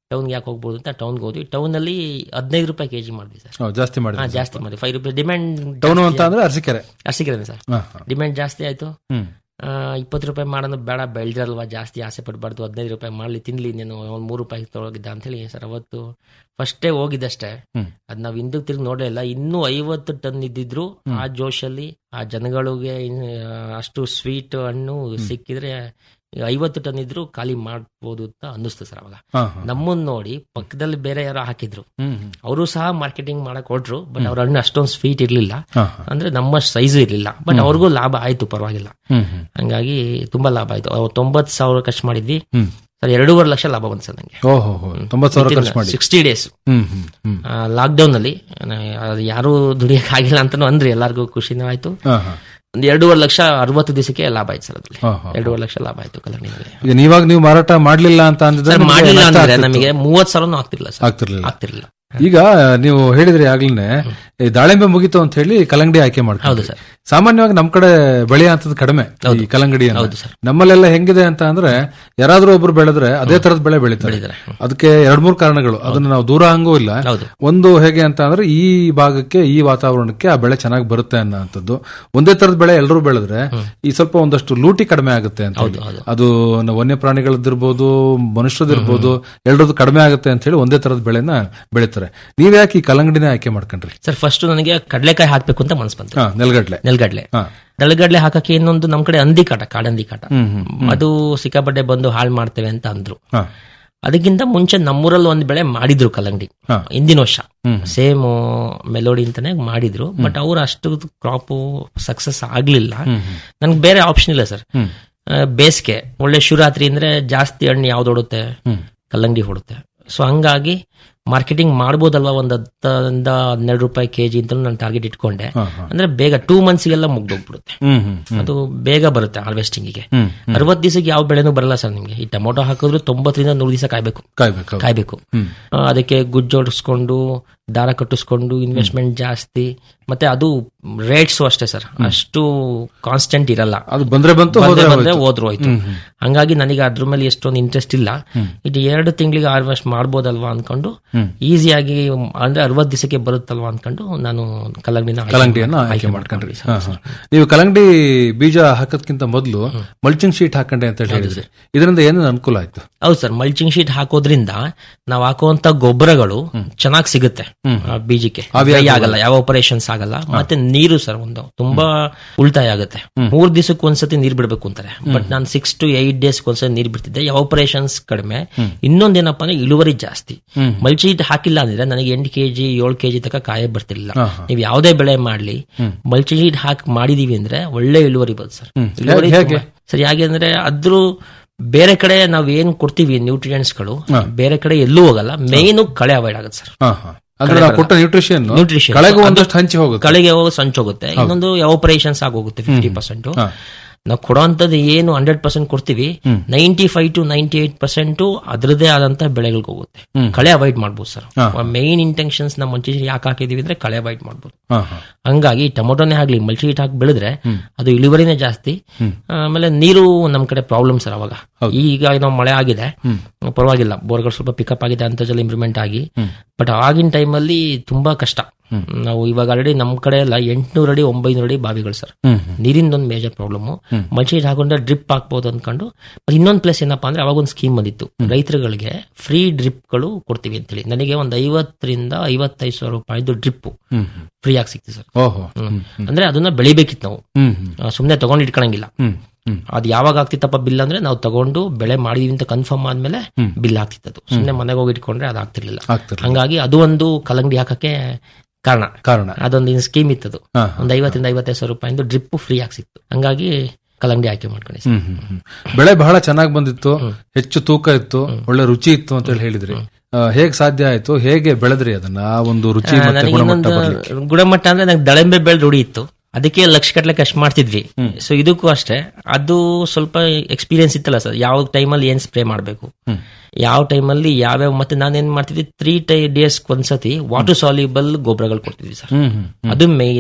ಟೌನ್ಗೆ ಯಾಕೆ ಹೋಗ್ಬೋದು ಅಂತ ಟೌನ್ಗೆ ಹೋದ್ವಿ ಟೌನಲ್ಲಿ ಹದಿನೈದು ರೂಪಾಯಿ ಕೆಜಿ ಮಾಡಿದ್ವಿ ಸರ್ ಓ, ಜಾಸ್ತಿ ಮಾಡಿ ಹಾ ಜಾಸ್ತಿ ಮಾಡಿ ಫೈವ್ ರುಪೀಸ್ ಡಿಮ್ಯಾಂಡ್ ಟೌನು ಅಂತ ಅಂದ್ರೆ ಅರಸಿಕೆರೆ ಅರ್ಸಿಕೆರೆ ಸರ್ ಹಾ, ಹಾ. ಡಿಮ್ಯಾಂಡ್ ಜಾಸ್ತಿ ಆಯ್ತು ಹ್ಮ್ ಇಪ್ಪತ್ತು ರೂಪಾಯಿ ಮಾಡೋದು ಬೇಡ ಬೆಳ್ದಿರಲ್ವಾ ಜಾಸ್ತಿ ಆಸೆ ಪಡಬಾರ್ದು ಹದಿನೈದು ರೂಪಾಯಿ ಮಾಡಲಿ ತಿನ್ಲಿ ನೀನು ಒಂದು ಮೂರು ರೂಪಾಯಿ ತೊಳಗಿದ್ದ ಅಂತೇಳಿ ಸರ್ ಅವತ್ತು ಫಸ್ಟೇ ಹೋಗಿದ್ದಷ್ಟೇ ಹ್ಮ್. ಅದ್ ನಾವ್ ಹಿಂದಕ್ಕೆ ತಿರುಗಿ ನೋಡೇ ಇಲ್ಲ ಇನ್ನೂ ಐವತ್ತು ಟನ್ ಇದ್ದಿದ್ರು ಆ ಜೋಶಲ್ಲಿ ಆ ಜನಗಳಿಗೆ ಇನ್- ಅಷ್ಟು ಸ್ವೀಟ್ ಹಣ್ಣು ಸಿಕ್ಕಿದ್ರೆ ಐವತ್ತು ಟನ್ ಇದ್ರು ಖಾಲಿ ಮಾಡ್ಬೋದು ಅಂತ ಅನ್ನಿಸ್ತು ಸರ್ ಅವಾಗ ಹಾ, ಹಾ. ನಮ್ಮನ್ನ ನೋಡಿ ಪಕ್ಕದಲ್ಲಿ ಬೇರೆ ಯಾರೋ ಹಾಕಿದ್ರು ಹ್ಮ್ ಹ್ಮ್. ಅವರು ಸಹ ಮಾರ್ಕೆಟಿಂಗ್ ಮಾಡಕ್ ಹೊಟ್ರು ಬಟ್ ಅವ್ರ ಹಣ್ಣು ಅಷ್ಟೊಂದು ಸ್ವೀಟ್ ಇರ್ಲಿಲ್ಲ ಹಾ, ಹಾ. ಅಂದ್ರೆ ನಮ್ಮ ಸೈಜು ಇರ್ಲಿಲ್ಲ ಬಟ್ ಅವ್ರಿಗೂ ಲಾಭ ಆಯ್ತು ಪರವಾಗಿಲ್ಲ ಹ್ಮ್ ಹ್ಮ್. ಹಂಗಾಗಿ ತುಂಬಾ ಲಾಭ ಆಯ್ತು ಅವ್ರು ತೊಂಬತ್ ಸಾವಿರ ಖರ್ಚು ಮಾಡಿದ್ವಿ ಹ್ಮ್. ಸರ್ ಎರಡೂವರೆ ಲಕ್ಷ ಲಾಭ ಬಂತು ಸರ್ ನಂಗೆ ಓಹೋ ಹೋ ತೊಂಬತ್ತು ಸಾವಿರ ಖರ್ಚು ಮಾಡಿ ಸಿಕ್ಸ್ಟಿ ಡೇಸ್ ಹ್ಮ್ ಹ್ಮ್ ಹ್ಮ್ ಲಾಕ್ ಡೌನ್ ಅಲ್ಲಿ ನಾ- ಅದು ಯಾರು ದುಡಿಯಕ್ ಆಗಿಲ್ಲ ಅಂತಾನು ಅಂದ್ರಿ ಎಲ್ಲಾರ್ಗು ಖುಷಿನೂ ಆಯ್ತು ಹಾ, ಹಾ. ಒಂದು ಎರಡೂವರೆ ಲಕ್ಷ ಅರವತ್ತು ದಿವಸಕ್ಕೆ ಲಾಭ ಆಯ್ತು ಸರ್ ಅದ್ರಲ್ಲಿ ಹಾ, ಹಾ. ಎರಡೂವರೆ ಲಕ್ಷ ಲಾಭ ಆಯ್ತು ಕಲ್ಲಂಗಡಿನಲ್ಲಿ ಈಗ ನೀವಾಗ ನೀವು ಮಾರಾಟ ಮಾಡ್ಲಿಲ್ಲ ಅಂತ ಅಂದಿದ್ರೆ ಸರ್ ನಿಮ್ಗೆ ಮಾಡಲಿಲ್ಲ ನಷ್ಟ ಅಂದ್ರೆ ಆಗ್ತಿತ್ತು. ನಮಗೆ ಮೂವತ್ ಸಾವಿರನೂ ಆಗ್ತಿರ್ಲಿಲ್ಲ ಸರ್ ಆಗ್ತಿರ್ಲಿಲ್ಲ ಆಗ್ತಿರ್ಲಿಲ್ಲ ಈಗ ನೀವು ಹೇಳಿದ್ರಿ ಆಗ್ಲೇ ಈ ದಾಳಿಂಬೆ ಮುಗಿತು ಅಂತ ಹೇಳಿ ಕಲ್ಲಂಗಡಿ ಆಯ್ಕೆ ಮಾಡ್ತಾರೆ ಹೌದು ಸರ್ ಸಾಮಾನ್ಯವಾಗಿ ನಮ್ ಕಡೆ ಬೆಳೆಯ ಅಂತದ್ದು ಕಡಿಮೆ ಹೌದು. ಈ ಕಲ್ಲಂಗಡಿ ಹೌದು ಸರ್. ನಮ್ಮಲ್ಲೆಲ್ಲ ಹೆಂಗಿದೆ ಅಂತ ಅಂದ್ರೆ ಯಾರಾದ್ರೂ ಒಬ್ರು ಬೆಳೆದ್ರೆ ಅದೇ ತರದ ಬೆಳೆ ಬೆಳಿತಾರೆ ಬೆಳೀತಾರೆ. ಹ್ಮ್. ಅದಕ್ಕೆ ಎರಡ್ ಮೂರು ಕಾರಣಗಳು ಅದನ್ನ ನಾವು ದೂರ ಹಂಗೂ ಇಲ್ಲ ಹೌದು ಒಂದು ಹೇಗೆ ಅಂತ ಅಂದ್ರೆ ಈ ಭಾಗಕ್ಕೆ ಈ ವಾತಾವರಣಕ್ಕೆ ಆ ಬೆಳೆ ಚೆನ್ನಾಗಿ ಬರುತ್ತೆ ಅನ್ನೋಂಥದ್ದು ಒಂದೇ ತರದ ಬೆಳೆ ಎಲ್ಲರೂ ಬೆಳೆದ್ರೆ ಈ ಸ್ವಲ್ಪ ಒಂದಷ್ಟು ಲೂಟಿ ಕಡಿಮೆ ಆಗುತ್ತೆ ಅಂತ ಹೇಳಿ. ಹೌದು. ಅದು ನ- ವನ್ಯ ಪ್ರಾಣಿಗಳದ್ದಿರ್ಬೋದು ಮನುಷ್ಯರದಿರ್ಬೋದು ಎಲ್ಲರದ್ದು ಕಡಿಮೆ ಆಗುತ್ತೆ ಅಂತ ಹೇಳಿ ಒಂದೇ ತರದ ಬೆಳೆನ ಬೆಳಿತಾರೆ ನೀವ್ ಯಾಕೆ ಈ ಕಲ್ಲಂಗಡಿನೇ ಆಯ್ಕೆ ಮಾಡ್ಕೊಂಡ್ರಿ ಸರ್ ಫಸ್ಟ್ ನನಗೆ ಕಡಲೆಕಾಯಿ ಹಾಕ್ಬೇಕು ಅಂತ ಮನ್ಸ್ ಬಂತು ಹಾ ನೆಲ್ಗಡ್ಲೆ ನೆಲ್ಗಡ್ಲೆ ಹಾ ನೆಲಗಡ್ಲೆ ಹಾಕಕ್ಕೆ ಇನ್ನೊಂದು ನಮ್ ಕಡೆ ಹಂದಿ ಕಾಟ ಕಾಡಂದಿ ಕಾಟ ಹ್ಮ್ ಹ್ಮ್ ಅದು ಸಿಕ್ಕಾಪಟ್ಟೆ ಬಂದು ಹಾಳು ಮಾಡ್ತೇವೆ ಅಂತ ಅಂದ್ರು ಹಾ ಅದಕ್ಕಿಂತ ಮುಂಚೆ ನಮ್ಮೂರಲ್ಲಿ ಒಂದ್ ಬೆಳೆ ಮಾಡಿದ್ರು ಕಲ್ಲಂಗಡಿ ಹಾ. ಹಿಂದಿನ ವರ್ಷ ಹ್ಮ್. ಸೇಮ್ ಮೆಲೋಡಿ ಅಂತಾನೆ ಮಾಡಿದ್ರು ಬಟ್ ಅವ್ರು ಅಷ್ಟು ಕ್ರಾಪ್ ಸಕ್ಸಸ್ ಆಗ್ಲಿಲ್ಲ ನನ್ಗೆ ಬೇರೆ ಆಪ್ಷನ್ ಇಲ್ಲ ಸರ್ ಹ್ಮ್. ಬೇಸಿಗೆ ಒಳ್ಳೆ ಶಿವರಾತ್ರಿ ಅಂದ್ರೆ ಜಾಸ್ತಿ ಹಣ್ಣು ಯಾವ್ದು ಹೊಡುತ್ತೆ ಹ್ಮ್. ಕಲ್ಲಂಗಡಿ ಹೊಡುತ್ತೆ ಸೊ ಹಂಗಾಗಿ ಮಾರ್ಕೆಟಿಂಗ್ ಮಾಡ್ಬೋದಲ್ವಾ ಒಂದ್ ಹತ್ತರಿಂದ ಹನ್ನೆರಡು ರೂಪಾಯಿ ಕೆಜಿ ಅಂತ ನಾನು ಟಾರ್ಗೆಟ್ ಇಟ್ಕೊಂಡೆ ಹಾ, ಹಾ. ಅಂದ್ರೆ ಬೇಗ ಟೂ ಮಂತ್ಸ್ಗೆಲ್ಲ ಮುಗ್ದೋಗ್ಬಿಡುತ್ತೆ ಹ್ಮ್ ಹ್ಮ್ ಹ್ಮ್. ಅದು ಬೇಗ ಬರುತ್ತೆ ಹಾರ್ವೆಸ್ಟಿಂಗಿಗೆ ಹ್ಮ್ ಅರವತ್ತು ದಿವಸಕ್ಕೆ ಯಾವ ಬೆಳೆನೂ ಬರಲ್ಲ ಸರ್ ನಿಮ್ಗೆ ಈ ಟೊಮೊಟೊ ಹಾಕಿದ್ರೆ ತೊಂಬತ್ತರಿಂದ ನೂರು ದಿವಸ ಕಾಯ್ಬೇಕು ಕಾಯ್ಬೇಕು ಹೌದು. ಕಾಯ್ಬೇಕು ಹ್ಮ್. ಆ, ಅದಕ್ಕೆ ಗುಜ್ಜೋಡಿಸ್ಕೊಂಡು ದಾರ ಕಟ್ಟಿಸ್ಕೊಂಡು ಇನ್ವೆಸ್ಟ್ಮೆಂಟ್ ಜಾಸ್ತಿ ಮತ್ತೆ ಅದು ರೇಟ್ಸು ಅಷ್ಟೇ ಸರ್ ಅಷ್ಟು ಕಾನ್ಸ್ಟೆಂಟ್ ಇರಲ್ಲ ಅದು ಬಂದ್ರೆ ಬಂತು ಬಂದ್ರೆ ಹೋದ್ರೆ ಬಂದ್ರೆ ಹೋಯ್ತು. ಹೋದ್ರು ಹೋಯ್ತು ಹಂಗಾಗಿ ನನಗೆ ಅದ್ರ ಮೇಲೆ ಎಷ್ಟೊಂದು ಇಂಟ್ರೆಸ್ಟ್ ಇಲ್ಲ ಇದು ಎರಡು ತಿಂಗಳಿಗೆ ಹಾರ್ವೆಸ್ಟ್ ಮಾಡ್ಬೋದಲ್ವಾ ಅನ್ಕೊಂಡು ಈಸಿಯಾಗಿ ಅಂದ್ರೆ ಅರವತ್ತು ದಿವಸಕ್ಕೆ ಬರುತ್ತಲ್ವಾ ಅನ್ಕೊಂಡು ನಾನು ಕಲ್ಲಂಗಡಿನ ಆಯ್ಕೆ ಕಲ್ಲಂಗಡಿಯನ್ನ ಮಾಡ್- ಆಯ್ಕೆ ಮಾಡ್ಕೊಂಡ್ರಿ ಹಾ, ಹಾ. ನೀವು ಕಲ್ಲಂಗಡಿ ಬೀಜ ಹಾಕೋದ್ಕಿಂತ ಮೊದಲು ಮಲ್ಚಿಂಗ್ ಶೀಟ್ ಹಾಕೊಂಡೆ ಅಂತ ಹೇಳಿ ಹೇಳಿದ್ರಿ ಇದರಿಂದ ಏನೇನು ಅನುಕೂಲ ಆಯ್ತು ಹೌದು ಸರ್ ಮಲ್ಚಿಂಗ್ ಶೀಟ್ ಹಾಕೋದ್ರಿಂದ ನಾವು ಹಾಕುವಂತ ಗೊಬ್ಬರಗಳು ಚೆನ್ನಾಗಿ ಸಿಗುತ್ತೆ ಆ ಬೀಜಕ್ಕೆ Dry ಆಗಲ್ಲ ಯಾವ ಆಪರೇಷನ್ಸ್ ಆಗಲ್ಲ ಮತ್ತೆ ನೀರು ಸರ್ ಒಂದು ತುಂಬಾ ಉಳಿತಾಯ ಆಗುತ್ತೆ ಮೂರ್ ದಿವಸಕ್ಕೆ ಒಂದ್ಸತಿ ನೀರ್ ಬಿಡ್ಬೇಕು ಅಂತಾರೆ ಬಟ್ ನಾನು ಸಿಕ್ಸ್ ಟು ಏಟ್ ಡೇಸ್ ಒಂದ್ಸತಿ ನೀರ್ ಬಿಡ್ತಿದ್ದೆ ಆಪರೇಷನ್ಸ್ ಕಡಿಮೆ ಇನ್ನೊಂದೇನಪ್ಪ ಅಂದ್ರೆ ಇಳುವರಿ ಜಾಸ್ತಿ ಮಲ್ಚಿ ಹಾಕಿಲ್ಲ ಅಂದ್ರೆ ನನಗೆ ಎಂಟು ಕೆಜಿ ಏಳು ಕೆಜಿ ತನಕ ಕಾಯ ಬರ್ತಿರ್ಲಿಲ್ಲ ನೀವು ಯಾವುದೇ ಬೆಳೆ ಮಾಡ್ಲಿ ಮಲ್ಚಿ ಶೀಟ್ ಹಾಕಿ ಮಾಡಿದೀವಿ ಅಂದ್ರೆ ಒಳ್ಳೆ ಇಳುವರಿ ಬರುತ್ತೆ ಸರ್ ಇಳುವರಿ ಹೇಗೆ? ತುಂಬಾ- ಸರ್ ಹೇಗೆ ಅಂದ್ರೆ ಅದ್ರ ಬೇರೆ ಕಡೆ ನಾವ್ ಏನ್ ಕೊಡ್ತೀವಿ ನ್ಯೂಟ್ರಿಯೆಂಟ್ಸ್ ಗಳು ಬೇರೆ ಕಡೆ ಎಲ್ಲೂ ಹೋಗಲ್ಲ ಮೇನ್ ಕಳೆ ಅವಾಯ್ಡ್ ಆಗುತ್ತೆ ಸರ್ ಹಾ, ಹಾ. ಅಂದ್ರೆ ನಾವು ಕೊಟ್ಟ ನ್ಯೂಟ್ರಿಷನ್ ನ್ಯೂಟ್ರಿಷನ್ ಕಳೆಗೂ ಒಂದಷ್ಟು ಹಂಚಿ ಹೋಗುತ್ತೆ ಕಳೆಗೆ ಹೋಗೋ ಸಂಚು ಹೋಗುತ್ತೆ ಇನ್ನೊಂದು ಆಪರೇಷನ್ಸ್ ಆಗೋಗುತ್ತೆ ಫಿಫ್ಟಿ ಪರ್ಸೆಂಟ್ ನಾವು ಕೊಡೋಂಥದ್ದು ಏನು ಹಂಡ್ರೆಡ್ ಪರ್ಸೆಂಟ್ ಕೊಡ್ತೀವಿ ninety five to ninety eight percent ಅದರದೇ ಆದಂತ ಬೆಳೆಗಳಿಗೆ ಹೋಗುತ್ತೆ ಕಳೆ ಅವಾಯ್ಡ್ ಮಾಡ್ಬೋದು ಸರ್ ಮೈನ್ ಇಂಟೆನ್ಷನ್ಸ್ ನಮ್ಮ ಮುಂಚೆ ಯಾಕೆ ಹಾಕಿದೀವಿ ಅಂದ್ರೆ ಕಳೆ ಅವಾಯ್ಡ್ ಮಾಡ್ಬೋದು ಹಾ, ಹಾ. ಹಂಗಾಗಿ ಟೊಮೊಟೊನೇ ಆಗ್ಲಿ ಮಲ್ಚಿ ಹಿಟ್ ಹಾಕಿ ಬೆಳೆದ್ರೆ ಅದು ಇಳುವರಿನೇ ಜಾಸ್ತಿ ಆಮೇಲೆ ನೀರು ನಮ್ ಕಡೆ ಪ್ರಾಬ್ಲಮ್ ಸರ್ ಅವಾಗ ಈಗ ನಾವು ಮಳೆ ಆಗಿದೆ ಪರವಾಗಿಲ್ಲ ಬೋರ್ಗಳು ಸ್ವಲ್ಪ ಪಿಕಪ್ ಆಗಿದೆ ಅಂತರ್ಜಲ ಇಂಪ್ರೂವ್ಮೆಂಟ್ ಆಗಿ ಬಟ್ ಆಗಿನ ಟೈಮಲ್ಲಿ ತುಂಬಾ ಕಷ್ಟ ನಾವು ಇವಾಗ ಆಲ್ರೆಡಿ ನಮ್ ಕಡೆ ಎಲ್ಲ ಎಂಟ್ನೂರು ಅಡಿ ಒಂಬೈನೂರು ಅಡಿ ಬಾವಿಗಳು ಸರ್ ಹ್ಮ್, ನೀರಿಂದ ಒಂದು ಮೇಜರ್ ಪ್ರಾಬ್ಲಮ್ ಮಲ್ಚಿ ಹಿಟ್ ಹಾಕೊಂಡ್ರೆ ಡ್ರಿಪ್ ಹಾಕ್ಬೋದು ಅನ್ಕೊಂಡು ಮತ್ತೆ ಇನ್ನೊಂದು ಪ್ಲೇಸ್ ಏನಪ್ಪಾ ಅಂದ್ರೆ ಅವಾಗ ಒಂದು ಸ್ಕೀಮ್ ಬಂದಿತ್ತು ರೈತರುಗಳಿಗೆ ಫ್ರೀ ಡ್ರಿಪ್ಗಳು ಕೊಡ್ತೀವಿ ಅಂತೇಳಿ ನನಗೆ ಒಂದು ಐವತ್ತರಿಂದ ಐವತ್ತೈದು ಸಾವಿರ ರೂಪಾಯಿದು ಡ್ರಿಪ್ ಹ್ಮ್, ಫ್ರೀ ಆಗಿ ಸಿಕ್ತು ಸರ್ ಓಹೋ ಹ್ಮ್. ಅಂದ್ರೆ ಅದನ್ನ ಬೆಳಿಬೇಕಿತ್ತು ನಾವು ಹ್ಮ್ ಹ್ಮ್ ಆ, ಸುಮ್ನೆ ತಗೊಂಡು ಇಟ್ಕೊಳಂಗಿಲ್ಲ ಹ್ಮ್ ಹ್ಮ್ ಅದು ಯಾವಾಗ ಆಗ್ತಿತ್ತಪ್ಪ ಬಿಲ್ ಅಂದ್ರೆ ನಾವು ತಗೊಂಡು ಬೆಳೆ ಮಾಡಿದೀವಿ ಅಂತ ಕನ್ಫರ್ಮ್ ಆದ್ಮೇಲೆ ಬಿಲ್ ಆಗ್ತಿತ್ತು ಸುಮ್ನೆ ಮನೆಗೆ ಹೋಗಿ ಇಟ್ಕೊಂಡ್ರೆ ಅದು ಆಗ್ತಿರ್ಲಿಲ್ಲ ಆಗ್ತಿರ್ಲಿಲ್ಲ. ಹಂಗಾಗಿ ಅದು ಒಂದು ಕಲ್ಲಂಗಡಿ ಹಾಕಕ್ಕೆ ಕಾರಣ ಕಾರಣ ಅದೊಂದು ಸ್ಕೀಮ್ ಇತ್ತದು ಹಾ, ಒಂದ್ ಐವತ್ತರಿಂದ ಐವತ್ತೈದು ಸಾವಿರ ರೂಪಾಯಿಂದ ಡ್ರಿಪ್ ಫ್ರೀ ಆಗಿ ಸಿಕ್ತು ಹಂಗಾಗಿ ಕಲ್ಲಂಗಡಿ ಆಯ್ಕೆ ಮಾಡ್ಕೊಂಡೆ ಸರ್. ಹ್ಮ್, ಹ್ಮ್, ಹ್ಮ್. ಬೆಳೆ ಬಹಳ ಚೆನ್ನಾಗಿ ಬಂದಿತ್ತು ಹೆಚ್ಚು ತೂಕ ಇತ್ತು ಒಳ್ಳೆ ರುಚಿ ಇತ್ತು ಅಂತ ಹೇಳಿ ಹೇಳಿದ್ರಿ ಆ, ಹೇಗ್ ಸಾಧ್ಯ ಆಯ್ತು ಹೇಗೆ ಬೆಳೆದ್ರಿ ಅದನ್ನ ಆ ಒಂದು ರುಚಿ ಆ, ಮತ್ತೆ ನನಗೆ ಗುಣಮಟ್ಟ ಇನ್ನೊಂದು ಬರ್ಲಿಕ್ಕೆ ಗುಣಮಟ್ಟ ಅಂದ್ರೆ ನಂಗೆ ದಳಂಬೆ ಬೆಳೆ ರೂಢಿ ಇತ್ತು ಅದಕ್ಕೆ ಲಕ್ಷ ಗಟ್ಟಲೆ ಕಷ್ಟ ಮಾಡ್ತಿದ್ವಿ ಸೊ ಇದಕ್ಕೂ ಅಷ್ಟೇ ಅದು ಸ್ವಲ್ಪ ಎಕ್ಸ್ಪೀರಿಯನ್ಸ್ ಇತ್ತಲ್ಲ ಸರ್ ಯಾವ ಟೈಮಲ್ಲಿ ಏನ್ ಸ್ಪ್ರೇ ಮಾಡಬೇಕು ಯಾವ ಟೈಮಲ್ಲಿ ಯಾವ್ಯಾವ ಮತ್ತೆ ನಾನೇನ್ ಮಾಡ್ತಿದ್ವಿ ತ್ರೀ ಟೈ ಡೇಸ್ ಒಂದ್ಸತಿ ವಾಟರ್ ಸಾಲ್ಯುಬಲ್ ಗೊಬ್ಬರಗಳು ಕೊಡ್ತಿದ್ವಿ ಸರ್ ಹ್ಮ್ ಹ್ಮ್ ಅದು ಮೇನ್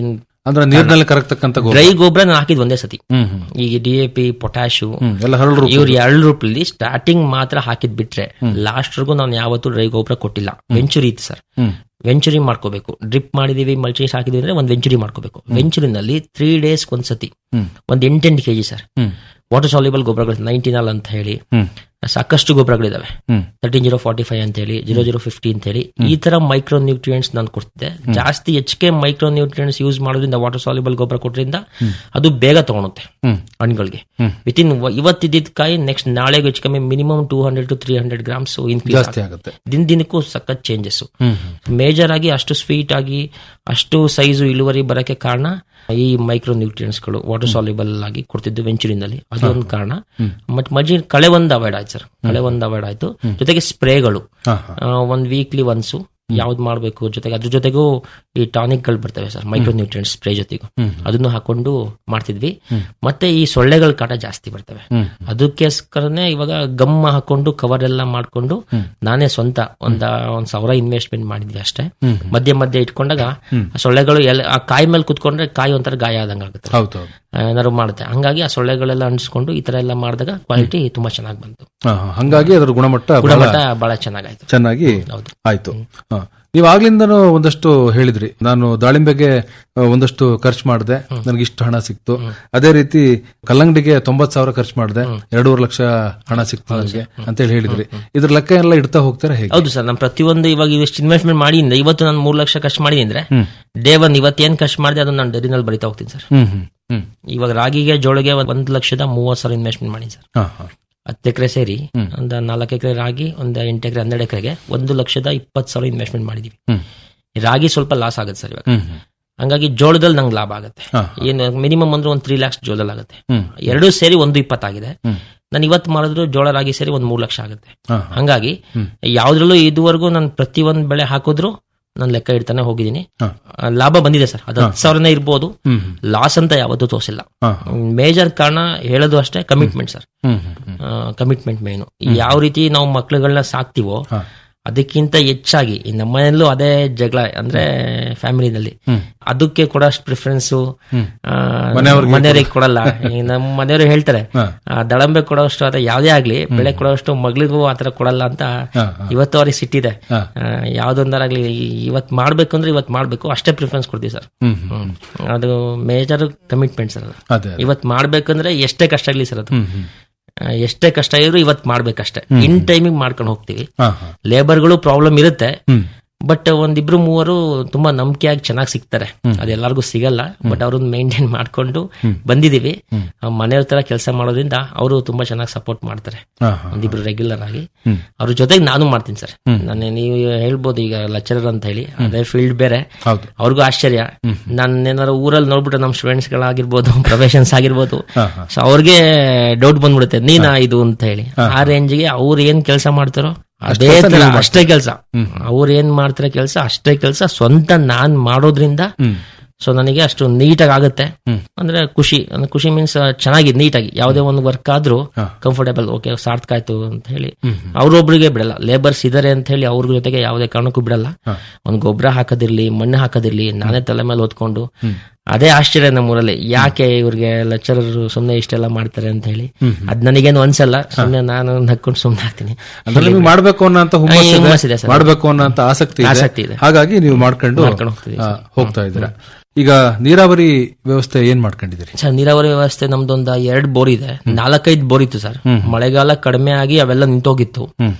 ಅಂದ್ರೆ ನೀರಿನಲ್ಲಿ ಕರಗ್ತಕ್ಕಂಥ ಗೊಬ್ಬರ ಡ್ರೈ ಗೊಬ್ಬರ ನಾನು ಹಾಕಿದ್ ಒಂದೇ ಸತಿ ಹ್ಮ್ ಹ್ಮ್ ಈಗ ಡಿ ಎ ಪಿ ಪೊಟ್ಯಾಶು ಹ್ಮ್ ಎಲ್ಲ ಹರಳು ರೂಪ. ಇವ್ರು ಎರಡು ರೂಪಲ್ಲಿ ಸ್ಟಾರ್ಟಿಂಗ್ ಮಾತ್ರ ಹಾಕಿದ್ ಬಿಟ್ರೆ ಲಾಸ್ಟ್ ವರ್ಗು ನಾನು ಯಾವತ್ತೂ ಡ್ರೈ ಗೊಬ್ಬರ ಕೊಟ್ಟಿಲ್ಲ ವೆಂಚುರಿ ಇತ್ತು ಸರ್ ಹ್ಮ್ ವೆಂಚುರಿ ಮಾಡ್ಕೋಬೇಕು ಡ್ರಿಪ್ ಮಾಡಿದೀವಿ ಮಲ್ಚಿ ಹಾಕಿದೀವಿ ಅಂದ್ರೆ ಒಂದು ವೆಂಚುರಿ ಮಾಡ್ಕೋಬೇಕು ವೆಂಚುರಿನಲ್ಲಿ ತ್ರೀ ಡೇಸ್ ಒಂದ್ಸತಿ ಹ್ಮ್. ಒಂದ್ ಎಂಟೆಂಟು ಕೆಜಿ ಸರ್ ಹ್ಮ್ ವಾಟರ್ ಸಾಲ್ಯುಬಲ್ ಗೊಬ್ಬರಗಳು ನೈಂಟಿನಾಲ್ ಅಂತ ಹೇಳಿ ಹ್ಮ್ ಸಾಕಷ್ಟು ಗೊಬ್ಬರಗಳಿದಾವೆ ಹ್ಮ್ ತರ್ಟೀನ್ ಜೀರೋ ಫಾರ್ಟಿ ಫೈವ್ ಅಂತ ಹೇಳಿ ಜೀರೋ ಜೀರೋ ಫಿಫ್ಟಿ ಅಂತ ಹೇಳಿ ಈ ತರ ಮೈಕ್ರೋ ನ್ಯೂಟ್ರಿಯೆಂಟ್ಸ್ ನಾನು ಕೊಡ್ತಿದ್ದೆ ಜಾಸ್ತಿ ಹೆಚ್ಚಿಗೆ ಮೈಕ್ರೋ ನ್ಯೂಟ್ರಿಯೆಂಟ್ಸ್ ಯೂಸ್ ಮಾಡೋದ್ರಿಂದ ವಾಟರ್ ಸಾಲ್ಯುಬಲ್ ಗೊಬ್ಬರ ಕೊಟ್ರಿಂದ ಅದು ಬೇಗ ತಗೊಳುತ್ತೆ ಹ್ಮ್ ಹಣ್ಣುಗಳಿಗೆ ಹ್ಮ್. ವಿತಿನ್ ಇವತ್ತಿದ್ದ ಕಾಯಿ ನೆಕ್ಸ್ಟ್ ನಾಳೆಗೆ ಹೆಚ್ಚು ಕಮ್ಮಿ minimum two hundred to three hundred grams increase ಜಾಸ್ತಿ ಆಗುತ್ತೆ ದಿನ ದಿನಕ್ಕೂ ಸಖತ್ ಚೇಂಜಸ್ ಹ್ಮ್ ಮೇಜರ್ ಆಗಿ ಅಷ್ಟು ಸ್ವೀಟ್ ಆಗಿ ಅಷ್ಟು ಸೈಜು ಇಳುವರಿ ಬರಕ್ಕೆ ಕಾರಣ ಈ ಮೈಕ್ರೋ ನ್ಯೂಟ್ರಿಯೆಂಟ್ಸ್ ಗಳು ವಾಟರ್ ಸಾಲ್ಯುಬಲ್ ಆಗಿ ಕೊಡ್ತಿದ್ದು ವೆಂಚುರಿನಲ್ಲಿ ಅದೊಂದು ಕಾರಣ ಮತ್ತೆ ಮಜ್ಜಿ ಕಳೆ ಒಂದು ಅವಾಯ್ಡ್ ಆಯ್ತು ಸರ್ ಕಳೆ ಒಂದು ಅವಾಯ್ಡ್ ಆಯ್ತು ಜೊತೆಗೆ ಸ್ಪ್ರೇಗಳು ಹಾ ಹಾ ಒಂದ್ ವೀಕ್ಲಿ ಒನ್ಸು ಯಾವ್ದು ಮಾಡಬೇಕು ಜೊತೆಗೆ ಅದ್ರ ಜೊತೆಗೂ ಈ ಟಾನಿಕ್ ಗಳು ಬರ್ತವೆ ಸರ್ ಮೈಕ್ರೋ ನ್ಯೂಟ್ರಿಯೆಂಟ್ ಸ್ಪ್ರೇ ಜೊತೆಗೂ ಅದನ್ನು ಹಾಕೊಂಡು ಮಾಡ್ತಿದ್ವಿ ಮತ್ತೆ ಈ ಸೊಳ್ಳೆಗಳ ಕಾಟ ಜಾಸ್ತಿ ಬರ್ತವೆ ಹ್ಮ್. ಅದಕ್ಕೋಸ್ಕರನೇ ಇವಾಗ ಗಮ್ ಹಾಕೊಂಡು ಕವರ್ ಎಲ್ಲ ಮಾಡ್ಕೊಂಡು ನಾನೇ ಸ್ವಂತ ಒಂದ ಒಂದ್ ಸಾವಿರ ಇನ್ವೆಸ್ಟ್ಮೆಂಟ್ ಮಾಡಿದ್ವಿ ಅಷ್ಟೇ ಮಧ್ಯೆ ಮಧ್ಯೆ ಇಟ್ಕೊಂಡಾಗ ಆ ಸೊಳ್ಳೆಗಳು ಎಲ್ಲ ಆ ಕಾಯಿ ಮೇಲೆ ಕುತ್ಕೊಂಡ್ರೆ ಕಾಯಿ ಒಂಥರ ಗಾಯ ಆದಂಗ ಆಗುತ್ತೆ ಹೌದು ಹೌದು ಏನಾದ್ರು ಮಾಡುತ್ತೆ ಹಂಗಾಗಿ ಆ ಸೊಳ್ಳೆಗಳೆಲ್ಲ ಅಂಟಿಸ್ಕೊಂಡು ಈ ತರ ಎಲ್ಲ ಮಾಡಿದಾಗ ಕ್ವಾಲಿಟಿ ತುಂಬಾ ಚೆನ್ನಾಗಿ ಬಂತು ಹಾ, ಹಾ. ಹಂಗಾಗಿ ಅದರ ಗುಣಮಟ್ಟ ಬಹಳ ಗುಣಮಟ್ಟ ಬಹಳ ಚೆನ್ನಾಗಾಯ್ತು ಚೆನ್ನಾಗಿ ಹೌದು. ಆಯ್ತು ಹಾ. ನೀವು ಆಗ್ಲಿಂದನೂ ಒಂದಷ್ಟು ಹೇಳಿದ್ರಿ ನಾನು ದಾಳಿಂಬೆಗೆ ಆ, ಒಂದಷ್ಟು ಖರ್ಚು ಮಾಡಿದೆ ನನಗೆ ಇಷ್ಟು ಹಣ ಸಿಕ್ತು ಅದೇ ರೀತಿ ಕಲ್ಲಂಗಡಿಗೆ ತೊಂಬತ್ ಸಾವಿರ ಖರ್ಚು ಮಾಡಿದೆ ಎರಡೂವರೆ ಲಕ್ಷ ಹಣ ಸಿಕ್ತು ನನಗೆ ಅಂತೇಳಿ ಹೇಳಿದ್ರಿ ಇದ್ರ ಲೆಕ್ಕ ಎಲ್ಲ ಇಡ್ತಾ ಹೋಗ್ತಾರೆ ಹೇಗೆ ಹೌದು ಸರ್ ನಾನು ಪ್ರತಿಯೊಂದು ಇವಾಗ ಇಷ್ಟು ಇನ್ವೆಸ್ಟ್ಮೆಂಟ್ ಮಾಡಿ ಇವತ್ತು ನಾನು ಮೂರ್ ಲಕ್ಷ ಖರ್ಚು ಮಾಡಿದೀನಿ ಅಂದ್ರೆ ಡೇ ಒನ್ ಇವತ್ತೇನ್ ಖರ್ಚು ಮಾಡಿದೆ ಅದನ್ನ ನಾನು ಡೈರಿನಲ್ಲಿ ಬರಿತಾ ಹೋಗ್ತೀನಿ ಸರ್ ಹ್ಮ್ ಹ್ಮ್ ಹ್ಮ್ ಇವಾಗ ರಾಗಿಗೆ ಜೋಳಿಗೆ ಒಂದ್- ಒಂದ್ ಲಕ್ಷದ ಮೂವತ್ ಸಾವಿರ ಇನ್ವೆಸ್ಟ್ಮೆಂಟ್ ಮಾಡಿ ಸರ್ ಹಾ ಹಾ ಹತ್ತು ಎಕರೆ ಸೇರಿ ಒಂದು ನಾಲ್ಕು ಎಕರೆ ರಾಗಿ ಒಂದು ಎಂಟು ಎಕರೆ ಹನ್ನೆರಡು ಎಕರೆಗೆ ಒಂದು ಲಕ್ಷದ ಇಪ್ಪತ್ತು ಸಾವಿರ ಇನ್ವೆಸ್ಟ್ಮೆಂಟ್ ಮಾಡಿದೀವಿ ಹ್ಮ್. ರಾಗಿ ಸ್ವಲ್ಪ ಲಾಸ್ ಆಗುತ್ತೆ ಸರ್ ಇವಾಗ ಹ್ಮ್ ಹ್ಮ್ ಹಂಗಾಗಿ ಜೋಳದಲ್ಲಿ ನಂಗೆ ಲಾಭ ಆಗುತ್ತೆ ಹಾ. ಏನು ಮಿನಿಮಮ್ ಅಂದ್ರೆ ಒಂದು ತ್ರೀ ಲ್ಯಾಕ್ಸ್ ಜೋಳದಲ್ಲಿ ಆಗುತ್ತೆ ಹ್ಮ್. ಎರಡೂ ಸೇರಿ ಒಂದು ಇಪ್ಪತ್ತಾಗಿದೆ ಹ್ಮ್. ನಾನು ಇವತ್ತು ಮಾಡಿದ್ರು ಜೋಳ ರಾಗಿ ಸೇರಿ ಒಂದು ಮೂರು ಲಕ್ಷ ಆಗುತ್ತೆ ಹಾ, ಹಾ. ಹಂಗಾಗಿ ಯಾವ್ದ್ರಲ್ಲೂ ಇದುವರೆಗೂ ನಾನು ಪ್ರತಿಯೊಂದು ಬೆಳೆ ಹಾಕಿದ್ರು ನಾನು ಲೆಕ್ಕ ಇಡ್ತಾನೆ ಹೋಗಿದ್ದೀನಿ ಹಾ. ಆ, ಲಾಭ ಬಂದಿದೆ ಸರ್ ಅದು ಹತ್ತು ಸಾವಿರನೇ ಇರ್ಬೋದು ಹ್ಮ್ ಹ್ಮ್ ಲಾಸ್ ಅಂತ ಯಾವತ್ತೂ ತೋರಿಸಿಲ್ಲ ಹಾ. ಮೇಜರ್ ಕಾರಣ ಹೇಳೋದು ಅಷ್ಟೇ ಕಮಿಟ್ಮೆಂಟ್ ಸರ್ ಹ್ಮ್ ಹ್ಮ್ ಹ್ಮ್ ಕಮಿಟ್ಮೆಂಟ್ ಮೇನು ಯಾವ ರೀತಿ ನಾವು ಮಕ್ಳುಗಳನ್ನ ಸಾಕ್ತಿವೋ ಹಾ. ಅದಕ್ಕಿಂತ ಹೆಚ್ಚಾಗಿ ಈ ನಮ್ಮ ಮನೆಯಲ್ಲೂ ಅದೇ ಜಗಳ ಅಂದ್ರೆ ಫ್ಯಾಮಿಲಿನಲ್ಲಿ ಹ್ಮ್. ಅದಕ್ಕೆ ಕೊಡೋಷ್ಟು ಪ್ರಿಫರೆನ್ಸು ಮನೆಯವ್ರಿಗೆ ಮನೆಯವರಿಗೆ ಕೊಡಲ್ಲ ಈ ನಮ್ಮ ಮನೆಯವರು ಹೇಳ್ತಾರೆ ಹಾ. ಆ, ದಳಂಬೆ ಕೊಡೋಷ್ಟು ಅಥವಾ ಯಾವುದೇ ಆಗ್ಲಿ ಬೆಳೆ ಕೊಡೋಷ್ಟು ಮಗಳಿಗೂ ಆತರ ಕೊಡಲ್ಲ ಅಂತ ಹಾ, ಹಾ. ಇವತ್ತು ಅವ್ರಿಗೆ ಸಿಟ್ಟಿದೆ ಹಾ. ಆ, ಯಾವ್ದೊಂದರಾಗ್ಲಿ ಇವತ್ತು ಮಾಡ್ಬೇಕು ಅಂದ್ರೆ ಇವತ್ತು ಮಾಡ್ಬೇಕು ಅಷ್ಟೇ ಪ್ರಿಫರೆನ್ಸ್ ಕೊಡ್ತೀವಿ ಸರ್ ಹ್ಮ್ ಹ್ಮ್ ಹ್ಮ್. ಅದು ಮೇಜರ್ ಕಮಿಟ್ಮೆಂಟ್ ಸರ್ ಅದು ಅದೇ ಅದೇ. ಇವತ್ತು ಮಾಡ್ಬೇಕಂದ್ರೆ ಎಷ್ಟೇ ಕಷ್ಟ ಆಗ್ಲಿ ಸರ್ ಅದು ಹ್ಮ್ ಹ್ಮ್ ಆ, ಎಷ್ಟೇ ಕಷ್ಟ ಇದ್ರು ಇವತ್ತು ಮಾಡ್ಬೇಕಷ್ಟೇ ಇನ್ ಟೈಮಿಗೆ ಮಾಡ್ಕೊಂಡು ಹೋಗ್ತೀವಿ ಹಾ ಹಾ ಲೇಬರ್ಗಳು ಪ್ರಾಬ್ಲಮ್ ಇರುತ್ತೆ ಹ್ಮ್ ಬಟ್ ಒಂದಿಬ್ರು ಮೂವರು ತುಂಬಾ ನಂಬಿಕೆಯಾಗಿ ಚೆನ್ನಾಗಿ ಸಿಗ್ತಾರೆ ಅದೆಲ್ಲರಿಗೂ ಸಿಗಲ್ಲ ಬಟ್ ಅವ್ರನ್ನ ಮೇಂಟೈನ್ ಮಾಡ್ಕೊಂಡು ಬಂದಿದೀವಿ ಆ ಮನೆಯವ್ರ ತರ ಕೆಲಸ ಮಾಡೋದ್ರಿಂದ ಅವರು ತುಂಬಾ ಚೆನ್ನಾಗಿ ಸಪೋರ್ಟ್ ಮಾಡ್ತಾರೆ ಹಾ ಹಾ ಒಂದಿಬ್ರು ರೆಗ್ಯುಲರ್ ಆಗಿ ಹ್ಮ್. ಅವ್ರ ಜೊತೆಗೆ ನಾನು ಮಾಡ್ತೀನಿ ಸರ್ ನಾನು ನೀವು ಹೇಳ್ಬೋದು ಈಗ ಲೆಕ್ಚರರ್ ಅಂತ ಹೇಳಿ ಅದೇ ಫೀಲ್ಡ್ ಬೇರೆ ಹೌದು ಅವ್ರಿಗೂ ಆಶ್ಚರ್ಯ ನಾನು ಏನಾದ್ರು ಊರಲ್ಲಿ ನೋಡ್ಬಿಟ್ಟು ನಮ್ಮ ಸ್ಟೂಡೆಂಟ್ಸ್ ಗಳಾಗಿರ್ಬೋದು ಪ್ರೊಫೆಷನ್ಸ್ ಆಗಿರ್ಬೋದು ಹಾ, ಹಾ. ಸೊ ಅವ್ರಿಗೆ ಡೌಟ್ ಬಂದ್ಬಿಡುತ್ತೆ ನೀನಾ ಇದು ಅಂತ ಹೇಳಿ ಆ ರೇಂಜ್ಗೆ ಅವ್ರು ಏನ್ ಕೆಲಸ ಮಾಡ್ತಾರೋ ಅದೇ ಕೆಲ್ಸ ತರ ನೀವು ಅಷ್ಟೇ ಕೆಲಸ ಅವ್ರು ಏನ್ ಮಾಡ್ತಾರೆ ಕೆಲಸ ಅಷ್ಟೇ ಕೆಲಸ ಸ್ವಂತ ನಾನ್ ಮಾಡೋದ್ರಿಂದ ಹ್ಮ್ ಸೊ ನನಗೆ ಅಷ್ಟು ನೀಟಾಗಿ ಆಗುತ್ತೆ ಅಂದ್ರೆ ಖುಷಿ ಅಂದ್ರೆ ಖುಷಿ ಮೀನ್ಸ್ ಚೆನ್ನಾಗಿ ನೀಟಾಗಿ ಯಾವುದೇ ಒಂದು ವರ್ಕ್ ಆದ್ರೂ ಕಂಫರ್ಟೇಬಲ್ ಓಕೆ ಸಾರ್ಥಕ ಆಯ್ತು ಅಂತ ಹೇಳಿ ಅವ್ರೊಬ್ರಿಗೆ ಬಿಡಲ್ಲ ಲೇಬರ್ಸ್ ಇದಾರೆ ಅಂತ ಹೇಳಿ ಅವ್ರ ಜೊತೆಗೆ ಯಾವುದೇ ಕಾರಣಕ್ಕೂ ಬಿಡಲ್ಲ ಒಂದು ಗೊಬ್ಬರ ಹಾಕೋದಿರ್ಲಿ ಮಣ್ಣು ಹಾಕೋದಿರ್ಲಿ ನಾನೇ ತಲೆ ಮೇಲೆ ಹೊತ್ಕೊಂಡು ಅದೇ ಆಶ್ಚರ್ಯ ನಮ್ಮೂರಲ್ಲಿ ಯಾಕೆ ಇವ್ರಿಗೆ ಲೆಕ್ಚರರ್ ಸುಮ್ನೆ ಇಷ್ಟೆಲ್ಲ ಮಾಡ್ತಾರೆ ಅಂತ ಹೇಳಿ ಅದ್ ನನಗೇನು ಅನ್ಸಲ್ಲ ಸುಮ್ನೆ ನಾನು ನಕ್ಕೊಂಡು ಸುಮ್ನೆ ಆಗ್ತೀನಿ ಅಂದ್ರೆ ನಿಮ್ಗೆ ಮಾಡ್ಬೇಕು ಅನ್ನೋಂತ ಹಾ, ಹುಮ್ಮಸ್ಸಿದೆ ಹುಮ್ಮಸ್ಸಿದೆ ಸರ್. ಮಾಡ್ಬೇಕು ಅನ್ನೋಂತ ಆಸಕ್ತಿ ಆಸಕ್ತಿ ಇದೆ ಇದೆ. ಹಾಗಾಗಿ ನೀವು ಮಾಡ್ಕೊಂಡು ಮಾಡ್ಕೊಂಡು ಹೋಗ್ತಿದ್ದೀವಿ ಆ, ಹೋಗ್ತಾ ಇದ್ದೀರಾ ಈಗ ನೀರಾವರಿ ವ್ಯವಸ್ಥೆ ಏನ್ ಮಾಡ್ಕೊಂಡಿದ್ದೀರಿ ಸರ್ ನೀರಾವರಿ ವ್ಯವಸ್ಥೆ ನಮ್ದೊಂದು ಎರಡ್ ಬೋರ್ ಇದೆ ನಾಲ್ಕೈದು ಬೋರ್ ಇತ್ತು ಸರ್ ಮಳೆಗಾಲ ಕಡಿಮೆ ಆಗಿ ಅವೆಲ್ಲ ನಿಂತೋಗಿತ್ತು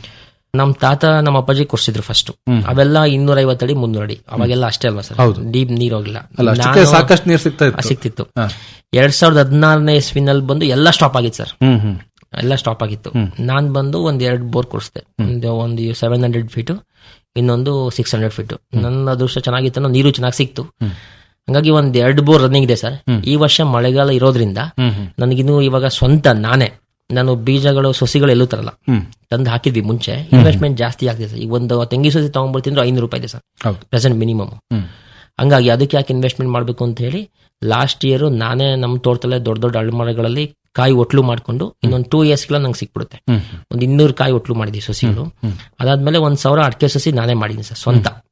ನಮ್ ತಾತ ನಮ್ಮ ಅಪ್ಪಾಜಿ ಕೊಡ್ಸಿದ್ರು ಫಸ್ಟ್ ಅವೆಲ್ಲ ಇನ್ನೂರ ಐವತ್ತಡಿ ಮುನ್ನೂರ ಅಡಿ ಅವಾಗೆಲ್ಲ ಅಷ್ಟೇ ಅಲ್ವಾ ಸರ್ ಡೀಪ್ ನೀರ್ ಹೋಗಿಲ್ಲ ಅಲ್ಲ ಅಷ್ಟಕ್ಕೆ ನಾನು- ಸಾಕಷ್ಟು ನೀರು ಸಿಗ್ತಾ ಆ, ಇತ್ತು ಸಿಕ್ತಿತ್ತು ಹಾ. ಎರಡ್ ಸಾವಿರದ ಹದಿನಾರನೇ ಇಸ್ವಿನಲ್ಲಿ ಬಂದು ಎಲ್ಲ ಸ್ಟಾಪ್ ಆಗಿತ್ತು ಸರ್ ಹ್ಮ್ ಹ್ಮ್ ಎಲ್ಲ ಸ್ಟಾಪ್ ಆಗಿತ್ತು ನಾನ್ ಬಂದು ಒಂದ್ ಎರಡ್ ಬೋರ್ ಕೊಡಿಸ್ದೆ ಒಂದು ಒಂದು ಸೆವೆನ್ ಹಂಡ್ರೆಡ್ ಫೀಟ್ ಇನ್ನೊಂದು ಸಿಕ್ಸ್ ಹಂಡ್ರೆಡ್ ಫೀಟ್ ನನ್ನ ಅದೃಷ್ಟ ಚೆನ್ನಾಗಿತ್ತು ನೀರು ಚೆನ್ನಾಗಿ ಸಿಕ್ತು ಹಂಗಾಗಿ ಒಂದ್ ಎರಡು ಬೋರ್ ರನ್ನಿಂಗ್ ಇದೆ ಸರ್ ಈ ವರ್ಷ ಮಳೆಗಾಲ ಇರೋದ್ರಿಂದ ನನಗಿನ್ನು ಇವಾಗ ಸ್ವಂತ ನಾನೇ ನಾನು ಬೀಜಗಳು ಸಸಿಗಳು ಎಲ್ಲೂ ತರಲ್ಲ ಹ್ಮ್. ತಂದು ಹಾಕಿದ್ವಿ ಮುಂಚೆ ಇನ್ವೆಸ್ಟ್ಮೆಂಟ್ ಜಾಸ್ತಿ ಆಗ್ತಿದೆ ಸರ್ ಈಗ ಒಂದು ತೆಂಗಿ ಸಸಿ ತಗೊಂಡ್ಬರ್ತಿದ್ರು ಐನೂರು ರೂಪಾಯಿ ಇದೆ ಸರ್ ಹೌದು ಪ್ರೆಸೆಂಟ್ ಮಿನಿಮಮ್ ಹ್ಮ್. ಹಂಗಾಗಿ ಅದಕ್ಕೆ ಯಾಕೆ ಇನ್ವೆಸ್ಟ್ಮೆಂಟ್ ಮಾಡಬೇಕು ಅಂತ ಹೇಳಿ ಲಾಸ್ಟ್ ಇಯರ್ ನಾನೇ ನಮ್ಮ ತೋಟದಲ್ಲೇ ದೊಡ್ಡ ದೊಡ್ಡ ಅಳ್ಮರಗಳಲ್ಲಿ ಕಾಯಿ ಒಟ್ಲು ಮಾಡ್ಕೊಂಡು ಇನ್ನೊಂದು ಟೂ ಇಯರ್ಸ್ಗಳ ನಂಗೆ ಸಿಕ್ಬಿಡುತ್ತೆ ಹ್ಮ್. ಒಂದು ಇನ್ನೂರು ಕಾಯಿ ಒಟ್ಲು ಮಾಡಿದ್ವಿ ಸಸಿಗಳು ಅದಾದ್ಮೇಲೆ ಒಂದ್ ಸಾವಿರ ಅಡಿಕೆ ಸಸಿ ನಾನೇ ಮಾಡಿದ್ದೀನಿ ಸರ್ ಸ್ವಂತ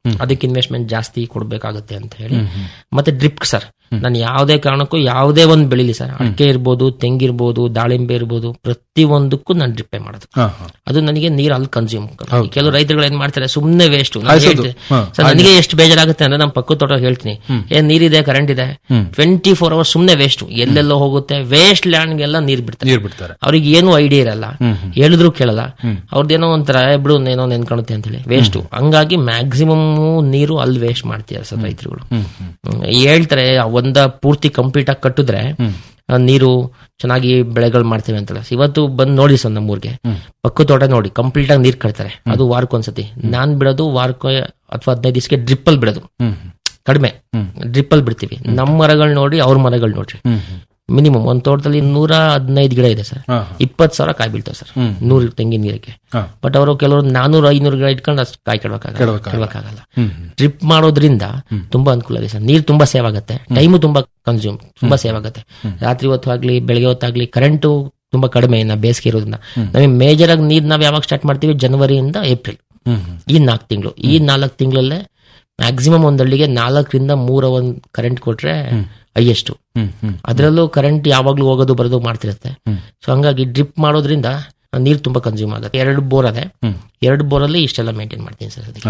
ಅದಕ್ಕೆ ಇನ್ವೆಸ್ಟ್ಮೆಂಟ್ ಜಾಸ್ತಿ ಕೊಡ್ಬೇಕಾಗುತ್ತೆ ಅಂತ ಹೇಳಿ ಮತ್ತೆ ಡ್ರಿಪ್ ಸರ್ ನಾನು ಯಾವುದೇ ಕಾರಣಕ್ಕೂ ಯಾವುದೇ ಒಂದು ಬೆಳಿಲಿ ಸರ್ ಅಡಿಕೆ ಇರ್ಬೋದು ತೆಂಗಿರ್ಬೋದು ದಾಳಿಂಬೆ ಇರ್ಬೋದು ಪ್ರತಿ ಒಂದಕ್ಕೂ ನಾನು ಡ್ರಿಪ್ಪೇ ಮಾಡೋದು ಹಾ, ಹಾ. ಅದು ನನಗೆ ನೀರು ಅಲ್ಲಿ ಕನ್ಸ್ಯೂಮ್ ಕೆಲವು ರೈತರುಗಳು ಏನ್ ಮಾಡ್ತಾರೆ ಸುಮ್ಮನೆ ವೇಸ್ಟ್ ಹಾಯ್ಸೋದು. ಹಾ, ನನಗೆ ಎಷ್ಟು ಬೇಜಾರಾಗುತ್ತೆ ಅಂದ್ರೆ ನಮ್ಮ ಪಕ್ಕದ ತೋಟ ಹೇಳ್ತೀನಿ ಏನ್ ನೀರಿದೆ ಕರೆಂಟ್ ಇದೆ ಟ್ವೆಂಟಿ ಫೋರ್ ಅವರ್ಸ್ ಸುಮ್ಮನೆ ವೇಸ್ಟ್ ಎಲ್ಲೆಲ್ಲೋ ಹೋಗುತ್ತೆ ವೇಸ್ಟ್ ಲ್ಯಾಂಡ್ಗೆಲ್ಲ ನೀರ್ ಬಿಡ್ತಾರೆ ನೀರ್ ಬಿಡ್ತಾರೆ ಅವ್ರಿಗೆ ಏನು ಐಡಿಯಾ ಇರಲ್ಲ ಹೇಳಿದ್ರು ಕೇಳಲ್ಲ ಅವ್ರದ್ದೇನೋ ಒಂಥರ "ಏ ಬಿಡು ಏನೋ ನೆನ್ಕೊಳುತ್ತೆ ಅಂತ ಹೇಳಿ ವೇಸ್ಟ್ ಹಂಗಾಗಿ ಮ್ಯಾಕ್ಸಿಮಮ್ ನೀರು ಅಲ್ಲಿ ವೇಸ್ಟ್ ಮಾಡ್ತಿದ್ದಾರೆ ಸರ್ ರೈತರುಗಳು ಹ್ಮ್. ಹೇಳ್ತಾರೆ ಒಂದ ಪೂರ್ತಿ ಕಂಪ್ಲೀಟ್ ಆಗಿ ಕಟ್ಟಿದ್ರೆ ಆ, ನೀರು ಚೆನ್ನಾಗಿ ಬೆಳೆಗಳು ಮಾಡ್ತೇವೆ ಅಂತಲ್ಲ ಇವತ್ತು ಬಂದ್ ನೋಡಿ ಸರ್ ನಮ್ಮೂರ್ಗೆ ಪಕ್ಕ ತೋಟ ನೋಡಿ ಕಂಪ್ಲೀಟ್ ಆಗಿ ನೀರ್ ಕಟ್ತಾರೆ ಅದು ವಾರಕ್ಕೊಂದ್ಸತಿ ನಾನ್ ಬಿಡೋದು ವಾರಕ್ಕೆ ಅಥವಾ ಹದಿನೈದು ದಿವಸಕ್ಕೆ ಡ್ರಿಪ್ಪಲ್ ಬಿಡೋದು ಕಡಿಮೆ ಡ್ರಿಪ್ಪಲ್ ಬಿಡ್ತೀವಿ ನಮ್ಮ ಮರಗಳು ನೋಡಿ ಅವ್ರ ಮರಗಳು ನೋಡ್ರಿ ಮಿನಿಮಮ್ ಒಂದ್ ತೋಟದಲ್ಲಿ ನೂರ ಹದಿನೈದು ಗಿಡ ಇದೆ ಸರ್ ಹಾ. ಇಪ್ಪತ್ತು ಸಾವಿರ ಕಾಯಿ ಬೀಳ್ತಾವೆ ಸರ್ ನೂರು ತೆಂಗಿನ ಗಿಡಕ್ಕೆ ಹಾ. ಬಟ್ ಅವರು ಕೆಲವರು ನಾನೂರು ಐನೂರು ಗಿಡ ಇಟ್ಕೊಂಡು ಅಷ್ಟು ಕಾಯಿ ಕೆಡಬೇಕಾಗಲ್ಲ ಕೆಡವಕ್ಕಾಗಲ್ಲ. ಕೆಡಬೇಕಾಗಲ್ಲ ಡ್ರಿಪ್ ಮಾಡೋದ್ರಿಂದ ತುಂಬಾ ಅನುಕೂಲ ಇದೆ ಸರ್ ನೀರು ತುಂಬಾ ಸೇವ್ ಆಗುತ್ತೆ ಟೈಮು ತುಂಬಾ ಕನ್ಸ್ಯೂಮ್ ತುಂಬಾ ಸೇವ್ ಆಗುತ್ತೆ ರಾತ್ರಿ ಹೊತ್ತು ಆಗ್ಲಿ ಬೆಳಗ್ಗೆ ಹೊತ್ತಾಗ್ಲಿ ಕರೆಂಟು ತುಂಬಾ ಕಡಿಮೆ ಇನ್ನ ಬೇಸಿಗೆ ಇರೋದ್ರಿಂದ ನಮಗೆ ಮೇಜರ್ ಆಗಿ ನೀರ್ ನಾವ್ ಯಾವಾಗ ಸ್ಟಾರ್ಟ್ ಮಾಡ್ತೀವಿ ಜನವರಿಯಿಂದ ಏಪ್ರಿಲ್ ಈ ನಾಲ್ಕು ತಿಂಗಳು ಈ ನಾಲ್ಕು ತಿಂಗಳಲ್ಲೇ ಮ್ಯಾಕ್ಸಿಮಮ್ ಒಂದ್ ಹಳ್ಳಿಗೆ ನಾಲ್ಕರಿಂದ ಮೂರ ಒಂದ್ ಕರೆಂಟ್ ಕೊಟ್ರೆ ಹೈಯೆಸ್ಟ್ ಅದರಲ್ಲೂ ಕರೆಂಟ್ ಯಾವಾಗ್ಲೂ ಹೋಗೋದು ಬರೋದು ಮಾಡ್ತಿರುತ್ತೆ ಸೊ ಹಂಗಾಗಿ ಡ್ರಿಪ್ ಮಾಡೋದ್ರಿಂದ ನೀರು ತುಂಬಾ ಕನ್ಸ್ಯೂಮ್ ಆಗುತ್ತೆ ಎರಡು ಬೋರ್ ಅದೇ ಎರಡು ಬೋರಲ್ಲಿ ಇಷ್ಟೆಲ್ಲ ಮೇಂಟೈನ್ ಮಾಡ್ತೀನಿ ಸರ್ ಅದಕ್ಕೆ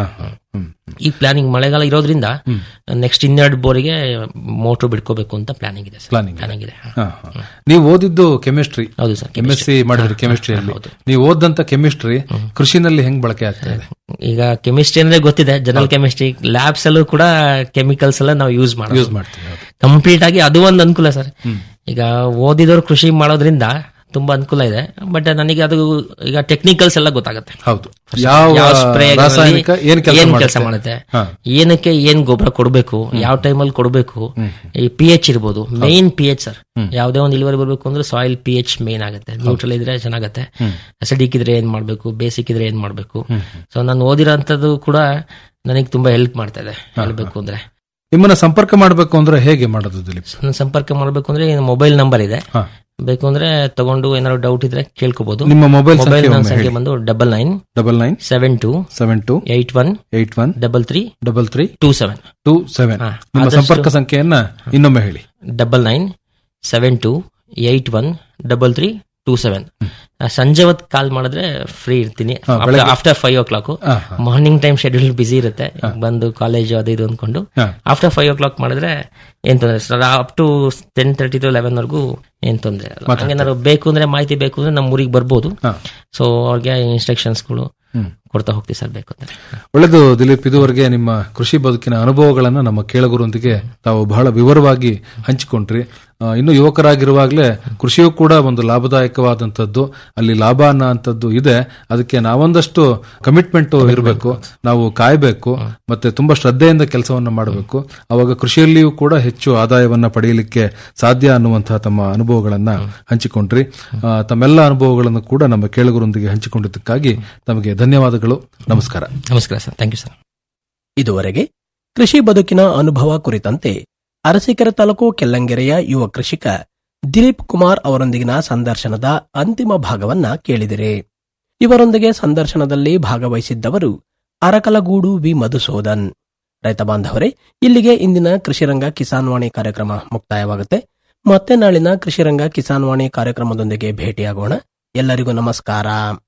ಈ ಪ್ಲಾನಿಂಗ್ ಮಳೆಗಾಲ ಇರೋದ್ರಿಂದ ನೆಕ್ಸ್ಟ್ ಇನ್ನೆರಡು ಬೋರಿಗೆ ಮೋಟ್ರ್ ಬಿಡ್ಕೋಬೇಕು ಅಂತ ಪ್ಲಾನಿಂಗ್ ಇದೆ ಸರ್ Planning ಇದೆ. ಪ್ಲಾನಿಂಗ್ ಇದೆ ಹಾ. ಹಾ, ಹಾ. ನೀವು ಓದಿದ್ದು ಕೆಮಿಸ್ಟ್ರಿ ಹೌದು ಸರ್ ಎಂ ಎಸ್ ಸಿ ಮಾಡಿದ್ರಿ ಕೆಮಿಸ್ಟ್ರಿಯಲ್ಲಿ ಹೌದು. ನೀವು ಓದಂತ ಕೆಮಿಸ್ಟ್ರಿ ಕೃಷಿನಲ್ಲಿ ಹೆಂಗ್ ಬಳಕೆ ಆಗ್ತಾ ಇದೆ ಈಗ ಕೆಮಿಸ್ಟ್ರಿ ಅಂದ್ರೆ ಗೊತ್ತಿದೆ ಜನರಲ್ ಕೆಮಿಸ್ಟ್ರಿ ಲ್ಯಾಬ್ಸ್ ಅಲ್ಲೂ ಕೂಡ ಕೆಮಿಕಲ್ಸ್ ಎಲ್ಲ ನಾವು ಯೂಸ್ ಮಾಡೋದು ಯೂಸ್ ಮಾಡ್ತೀವಿ ಹೌದು. ಕಂಪ್ಲೀಟ್ ಆಗಿ ಅದು ಒಂದು ಅನುಕೂಲ ಸರ್ ಈಗ ಓದಿದವರು ಕೃಷಿ ಮಾಡೋದ್ರಿಂದ ತುಂಬಾ ಅನುಕೂಲ ಇದೆ ಬಟ್ ನನಗೆ ಅದು ಈಗ ಟೆಕ್ನಿಕಲ್ಸ್ ಎಲ್ಲ ಗೊತ್ತಾಗುತ್ತೆ ಹೌದು ಯಾವ ಸ್ಪ್ರೇ ರಾಸಾಯನಿಕ ಏನ್ ಕೆಲಸ ಕೆಲಸ ಮಾಡುತ್ತೆ ಹಾ. ಏನಕ್ಕೆ ಏನ್ ಗೊಬ್ಬರ ಕೊಡಬೇಕು ಯಾವ ಟೈಮಲ್ಲಿ ಕೊಡಬೇಕು ಈ ಪಿ ಎಚ್ ಇರ್ಬೋದು ಮೇನ್ ಪಿ ಎಚ್ ಸರ್ ಯಾವುದೇ ಒಂದು ಇಳುವರಿ ಬರಬೇಕು ಅಂದ್ರೆ ಸಾಯಿಲ್ ಪಿ ಎಚ್ ಮೇನ್ ಆಗುತ್ತೆ ನ್ಯೂಟ್ರಲ್ ಇದ್ರೆ ಚೆನ್ನಾಗತ್ತೆ ಅಸಿಡಿಕ್ ಇದ್ರೆ ಏನ್ ಮಾಡ್ಬೇಕು ಬೇಸಿಕ್ ಇದ್ರೆ ಏನ್ ಮಾಡ್ಬೇಕು ಸೊ ನಾನು ಓದಿರೋಂಥದ್ದು ಕೂಡ ನನಗೆ ತುಂಬಾ ಹೆಲ್ಪ್ ಮಾಡ್ತಾ ಇದೆ ಹೇಳ್ಬೇಕು ಅಂದ್ರೆ ನಿಮ್ಮನ್ನ ಸಂಪರ್ಕ ಮಾಡಬೇಕು ಅಂದ್ರೆ ಹೇಗೆ ಮಾಡೋದು ದಿಲೀಪ್ ನನ್ನ ಸಂಪರ್ಕ ಮಾಡಬೇಕು ಅಂದ್ರೆ ಮೊಬೈಲ್ ನಂಬರ್ ಇದೆ ಹಾ. ಬೇಕು ಅಂದ್ರೆ ತಗೊಂಡು ಏನಾದ್ರು ಡೌಟ್ ಇದ್ರೆ ಕೇಳ್ಕೋಬಹುದು ನಿಮ್ಮ ಮೊಬೈಲ್ ಮೊಬೈಲ್ ಸಂಖ್ಯೆ ನನ್ನ ಒಮ್ಮೆ ಸಂಖ್ಯೆ ಹೇಳಿ. ಬಂದು double nine double nine seven two seven two eight one eight one double three double three two seven two seven ಹಾ. ನಿಮ್ಮ ಆದಷ್ಟು- ಸಂಪರ್ಕ ಸಂಖ್ಯೆಯನ್ನ ಇನ್ನೊಮ್ಮೆ ಹೇಳಿ double nine seven two eight one double three two seven ಸಂಜೆ ಹೊತ್ತು ಕಾಲ್ ಮಾಡಿದ್ರೆ ಫ್ರೀ ಇರ್ತೀನಿ ಹಾ, ಬೆಳಗ್ಗೆ- ಆಫ್ಟರ್ ಫೈವ್ ಓ ಕ್ಲಾಕ್ ಹಾ, ಹಾ. ಮಾರ್ನಿಂಗ್ ಟೈಮ್ ಶೆಡ್ಯೂಲ್ ಬಿಸಿ ಇರುತ್ತೆ ಬಂದು ಕಾಲೇಜು ಅದು ಇದು ಅಂದ್ಕೊಂಡು ಹಾ. ಆಫ್ಟರ್ ಫೈವ್ ಓ ಕ್ಲಾಕ್ ಮಾಡಿದ್ರೆ ಏನ್ ತೊಂದರೆ sir up to ten thirty to eleven ವರ್ಗೂ ಏನ್ ತೊಂದರೆ ಇಲ್ಲ ಹಂಗೇನಾದ್ರು ಬೇಕು ಅಂದ್ರೆ ಮಾಹಿತಿ ಬೇಕು ಅಂದ್ರೆ ನಮ್ಮ ಊರಿಗೆ ಬರ್ಬೋದು ಹಾ. ಸೊ ಅವ್ರಿಗೆ ಇನ್ಸ್ಟ್ರಕ್ಷನ್ಸ್ಗಳು ಕೊಡ್ತಾ ಹೋಗ್ತೀವಿ ಸರ್ ಬೇಕು ಅಂದ್ರೆ ಒಳ್ಳೆದು ದಿಲೀಪ್ ಇದುವರೆಗೆ ನಿಮ್ಮ ಕೃಷಿ ಬದುಕಿನ ಅನುಭವಗಳನ್ನ ನಮ್ಮ ಕೇಳಗುರೊಂದಿಗೆ ತಾವು ಬಹಳ ವಿವರವಾಗಿ ಹಂಚಿಕೊಂಡ್ರಿ ಆ, ಇನ್ನು ಯುವಕರಾಗಿರುವಾಗಲೇ ಕೃಷಿಯೂ ಕೂಡ ಒಂದು ಲಾಭದಾಯಕವಾದಂಥದ್ದು ಅಲ್ಲಿ ಲಾಭ ಅನ್ನೋ ಅಂಥದ್ದು ಇದೆ ಅದಕ್ಕೆ ನಾವೊಂದಷ್ಟು ಕಮಿಟ್ಮೆಂಟ್ ಇರಬೇಕು ನಾವು ಕಾಯಬೇಕು ಮತ್ತೆ ತುಂಬಾ ಶ್ರದ್ಧೆಯಿಂದ ಕೆಲಸವನ್ನ ಮಾಡಬೇಕು ಅವಾಗ ಕೃಷಿಯಲ್ಲಿಯೂ ಕೂಡ ಹೆಚ್ಚು ಆದಾಯವನ್ನ ಪಡೆಯಲಿಕ್ಕೆ ಸಾಧ್ಯ ಅನ್ನುವಂತಹ ತಮ್ಮ ಅನುಭವಗಳನ್ನ ಹಂಚಿಕೊಂಡ್ರಿ ಆ, ತಮ್ಮೆಲ್ಲ ಅನುಭವಗಳನ್ನು ಕೂಡ ನಮ್ಮ ಕೇಳುಗರೊಂದಿಗೆ ಹಂಚಿಕೊಂಡಿದ್ದಕ್ಕಾಗಿ ತಮಗೆ ಧನ್ಯವಾದಗಳು ನಮಸ್ಕಾರ ನಮಸ್ಕಾರ ಸರ್ ಥ್ಯಾಂಕ್ ಯು ಸರ್ ಇದುವರೆಗೆ ಕೃಷಿ ಬದುಕಿನ ಅನುಭವ ಕುರಿತಂತೆ ಅರಸೀಕೆರೆ ತಾಲೂಕು ಕೆಲ್ಲಂಗೆರೆಯ ಯುವ ಕೃಷಿಕ ದಿಲೀಪ್ ಕುಮಾರ್ ಅವರೊಂದಿಗಿನ ಸಂದರ್ಶನದ ಅಂತಿಮ ಭಾಗವನ್ನ ಕೇಳಿದಿರಿ ಇವರೊಂದಿಗೆ ಸಂದರ್ಶನದಲ್ಲಿ ಭಾಗವಹಿಸಿದ್ದವರು ಅರಕಲಗೂಡು ವಿ ಮಧುಸೂದನ್ ರೈತ ಬಾಂಧವರೇ ಇಲ್ಲಿಗೆ ಇಂದಿನ ಕೃಷಿರಂಗ ಕಿಸಾನ್ ವಾಣಿ ಕಾರ್ಯಕ್ರಮ ಮುಕ್ತಾಯವಾಗುತ್ತೆ ಮತ್ತೆ ನಾಳಿನ ಕೃಷಿರಂಗ ಕಿಸಾನ್ ವಾಣಿ ಕಾರ್ಯಕ್ರಮದೊಂದಿಗೆ ಭೇಟಿಯಾಗೋಣ ಎಲ್ಲರಿಗೂ ನಮಸ್ಕಾರ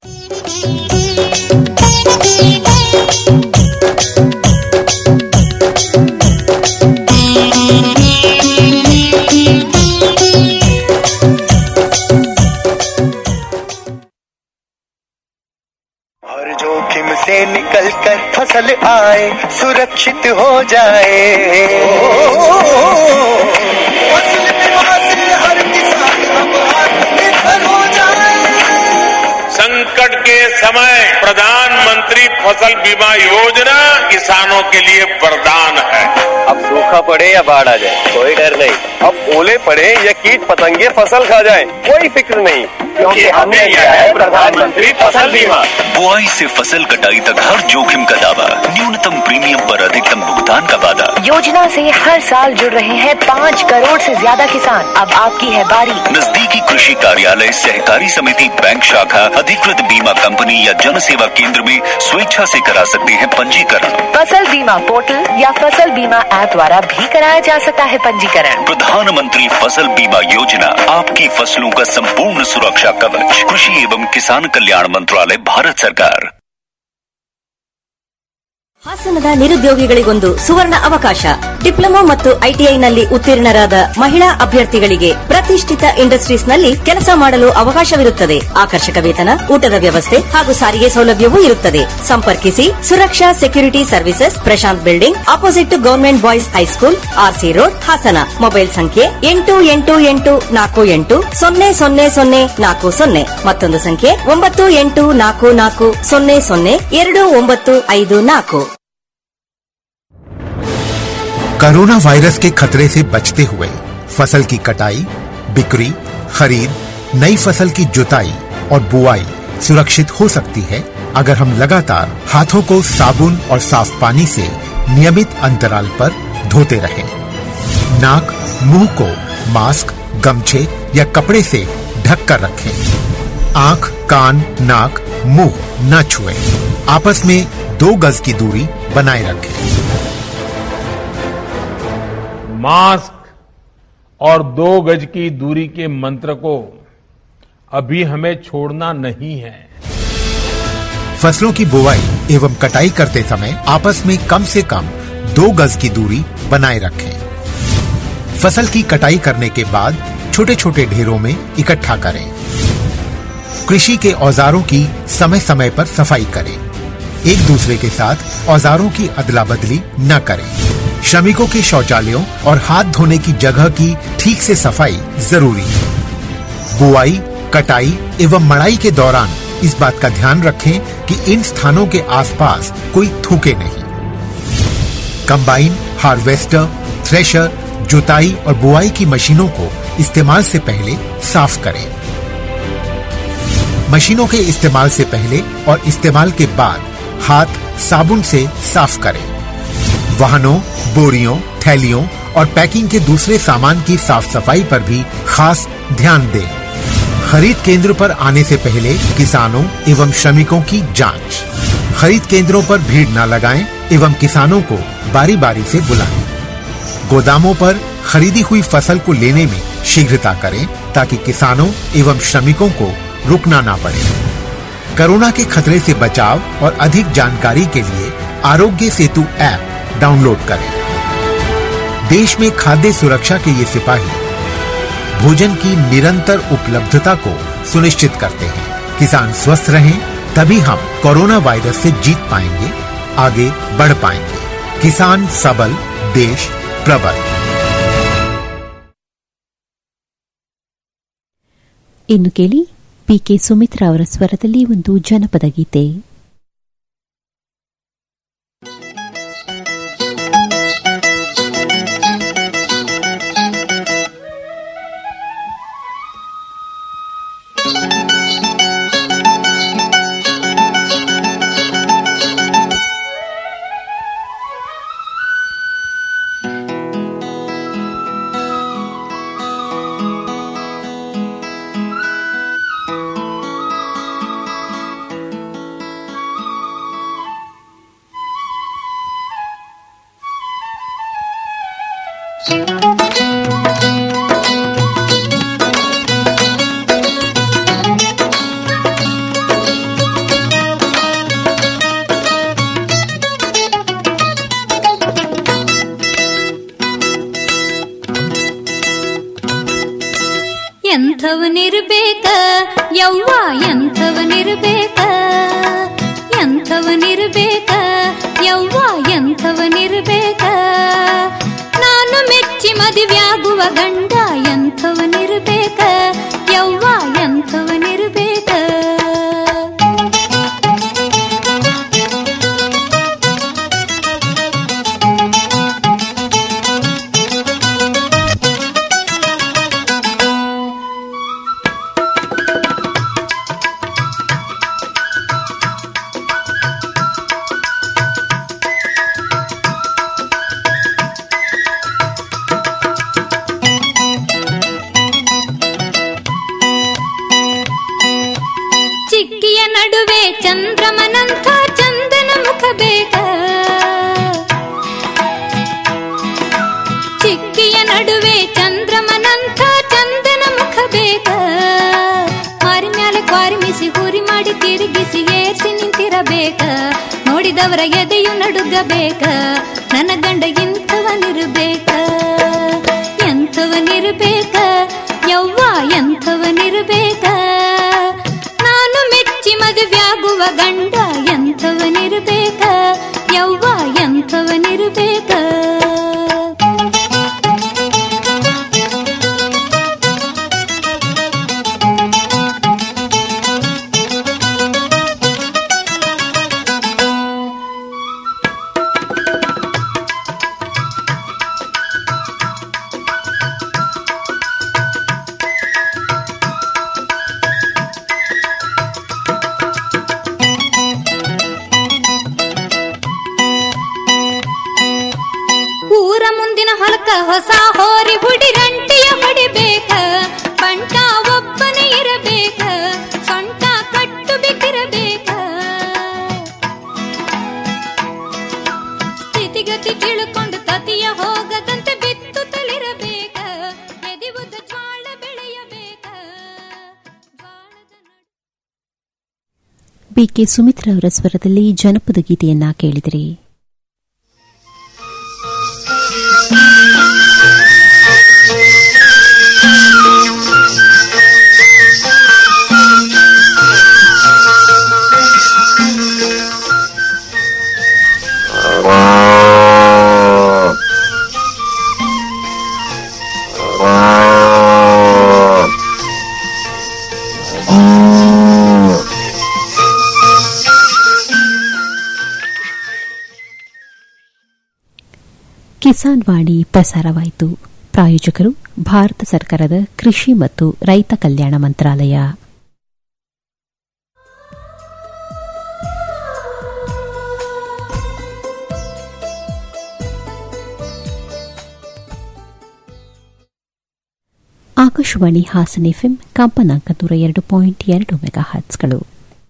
हर जोखिम से निकल कर फसल आए सुरक्षित हो जाए फसल बीमा से हर किसान अब आत्मनिर्भर हो जाए संकट के समय प्रधानमंत्री फसल बीमा योजना किसानों के लिए वरदान है अब सूखा पड़े या बाढ़ आ जाए कोई डर नहीं अब ओले पड़े या कीट पतंगे फसल खा जाए कोई फिक्र नहीं क्योंकि हमने लिया है प्रधानमंत्री फसल बीमा बुआई से फसल कटाई तक हर जोखिम का दावा न्यूनतम प्रीमियम पर अधिकतम भुगतान का वादा योजना से हर साल जुड़ रहे हैं पाँच करोड़ से ज्यादा किसान अब आपकी है बारी नजदीकी कृषि कार्यालय सहकारी समिति बैंक शाखा अधिकृत बीमा कंपनी या जन सेवा केंद्र में स्वेच्छा से करा सकते हैं पंजीकरण फसल बीमा पोर्टल या फसल बीमा ऐप द्वारा भी कराया जा सकता है पंजीकरण प्रधानमंत्री फसल बीमा योजना आपकी फसलों का संपूर्ण सुरक्षा कवच कृषि एवं किसान कल्याण मंत्रालय भारत सरकार ಹಾಸನದ ನಿರುದ್ಯೋಗಿಗಳಿಗೊಂದು ಸುವರ್ಣ ಅವಕಾಶ ಡಿಪ್ಲೊಮಾ ಮತ್ತು ಐಟಿಐನಲ್ಲಿ ಉತ್ತೀರ್ಣರಾದ ಮಹಿಳಾ ಅಭ್ಯರ್ಥಿಗಳಿಗೆ ಪ್ರತಿಷ್ಠಿತ ಇಂಡಸ್ಟ್ರೀಸ್ನಲ್ಲಿ ಕೆಲಸ ಮಾಡಲು ಅವಕಾಶವಿರುತ್ತದೆ ಆಕರ್ಷಕ ವೇತನ ಊಟದ ವ್ಯವಸ್ಥೆ ಹಾಗೂ ಸಾರಿಗೆ ಸೌಲಭ್ಯವೂ ಇರುತ್ತದೆ ಸಂಪರ್ಕಿಸಿ Suraksha security services Prashant building opposite to government boys high school R C road Hassan mobile ಸಂಖ್ಯೆ ಎಂಟು ಎಂಟು ಎಂಟು ನಾಲ್ಕು ಎಂಟು ಸೊನ್ನೆ ಸೊನ್ನೆ ಸೊನ್ನೆ ನಾಲ್ಕು ಸೊನ್ನೆ ಮತ್ತೊಂದು ಸಂಖ್ಯೆ ಒಂಬತ್ತು ಎಂಟು ನಾಲ್ಕು ನಾಲ್ಕು ಸೊನ್ನೆ ಸೊನ್ನೆ ಎರಡು ಒಂಬತ್ತು ಐದು ನಾಲ್ಕು कोरोना वायरस के खतरे से बचते हुए फसल की कटाई बिक्री खरीद नई फसल की जुताई और बुआई सुरक्षित हो सकती है अगर हम लगातार हाथों को साबुन और साफ पानी से नियमित अंतराल पर धोते रहें। नाक मुंह को मास्क गमछे या कपड़े से ढक कर रखें आंख कान नाक मुंह न छुएं। आपस में दो गज की दूरी बनाए रखें मास्क और दो गज की दूरी के मंत्र को अभी हमें छोड़ना नहीं है फसलों की बुवाई एवं कटाई करते समय आपस में कम से कम दो गज की दूरी बनाए रखें फसल की कटाई करने के बाद छोटे छोटे ढेरों में इकट्ठा करें कृषि के औजारों की समय समय पर सफाई करें एक दूसरे के साथ औजारों की अदला बदली न करें श्रमिकों के शौचालयों और हाथ धोने की जगह की ठीक से सफाई जरूरी है बुआई कटाई एवं मड़ाई के दौरान इस बात का ध्यान रखें कि इन स्थानों के आसपास कोई थूके नहीं कंबाइन हार्वेस्टर थ्रेशर जुताई और बुआई की मशीनों को इस्तेमाल से पहले साफ करें मशीनों के इस्तेमाल से पहले और इस्तेमाल के बाद हाथ साबुन से साफ करें वाहनों बोरियों थैलियों और पैकिंग के दूसरे सामान की साफ सफाई पर भी खास ध्यान दें खरीद केंद्र पर आने से पहले किसानों एवं श्रमिकों की जांच खरीद केंद्रों पर भीड़ न लगाएं एवं किसानों को बारी बारी से बुलाएं गोदामों पर खरीदी हुई फसल को लेने में शीघ्रता करें ताकि किसानों एवं श्रमिकों को रुकना ना पड़े कोरोना के खतरे से बचाव और अधिक जानकारी के लिए आरोग्य सेतु ऐप डाउनलोड करें देश में खाद्य सुरक्षा के ये सिपाही भोजन की निरंतर उपलब्धता को सुनिश्चित करते हैं किसान स्वस्थ रहें तभी हम कोरोना वायरस से जीत पाएंगे आगे बढ़ पाएंगे किसान सबल देश प्रबल ಇನ್ನು ಕೇಳಿ ಪಿಕೆ ಸುಮಿತ್ರಾ ಅವರ ಸ್ವರದಲ್ಲಿ ಒಂದು ಜನಪದ ಗೀತೆ ಎಂಥವನಿರ್ಬೇಕ ಯವ್ವ ಎಂಥವನಿರ್ಬೇಕ ಎಂಥವನಿರ್ಬೇಕ ಯವ್ವ ಎಂಥವನಿರ್ಬೇಕ ನಾನು ಮೆಚ್ಚಿ ಮದುವೆಯಾಗುವ ಗಂಡ ಎಂಥವನಿರ್ಬೇಕ ಯವ್ವ ಎಂಥವನಿರ್ಬೇಕ ನಡುವೆ ಚಂದ್ರಮನಂಥ ಚಂದನ ಮುಖ ಬೇಕ ಮಾರಿ ಮ್ಯಾಲೆ ಕ್ವಾರಿಮಿಸಿ ಹುರಿ ಮಾಡಿ ತಿರುಗಿಸಿ ಏರ್ಸಿ ನಿಂತಿರಬೇಕ ನೋಡಿದವರ ಎದೆಯು ನಡುಗಬೇಕ ನನ್ನ ಗಂಡ ಇಂಥವನಿರಬೇಕ ಎಂಥವನಿರಬೇಕ ಯವ್ವ ಎಂಥವನಿರಬೇಕ ನಾನು ಮೆಚ್ಚಿ ಮದುವೆಯಾಗುವ ಗಂಡ ಎಂಥವನಿರಬೇಕ ಯವ್ವ ಎಂಥವನಿರಬೇಕ ಊರ ಮುಂದಿನ ಹೊಲಕ ಹೊಸ ಹೋರಿ ಹುಡಿ ರಂಟಿಯ ಹೊಡಿಬೇಕ ಬಂಟ ಒಬ್ಬನೇ ಇರಬೇಕ ಸೊಂಟ ಕಟ್ಟು ಬಿಕ್ಕಿರಬೇಕ ಸ್ಥಿತಿಗತಿ ತಿಳ್ಕೊಂಡು ತತಿಯ ಹೋಗದಂತೆ ಬಿತ್ತು ತಳಿರಬೇಕ ಎದಿವುದ ಜ್ವಾಳ ಬೆಳೆಯಬೇಕ ಬಿಕೆ ಸುಮಿತ್ರಾ ಅವರ ಸ್ವರದಲ್ಲಿ ಜನಪದ ಗೀತೆಯನ್ನ ಕೇಳಿದಿರಿ ಕಿಸಾನ್ ವಾಣಿ ಪ್ರಸಾರವಾಯಿತು ಪ್ರಾಯೋಜಕರು ಭಾರತ ಸರ್ಕಾರದ ಕೃಷಿ ಮತ್ತು ರೈತ ಕಲ್ಯಾಣ ಮಂತ್ರಾಲಯ ಆಕಾಶವಾಣಿ ಹಾಸನ ಎಫ್ಎಂ ಕಂಪನಾಂಕ ನೂರ ಎರಡು ಪಾಯಿಂಟ್ ಎರಡು ಮೆಗಾ ಹರ್ಟ್ಸ್ಗಳು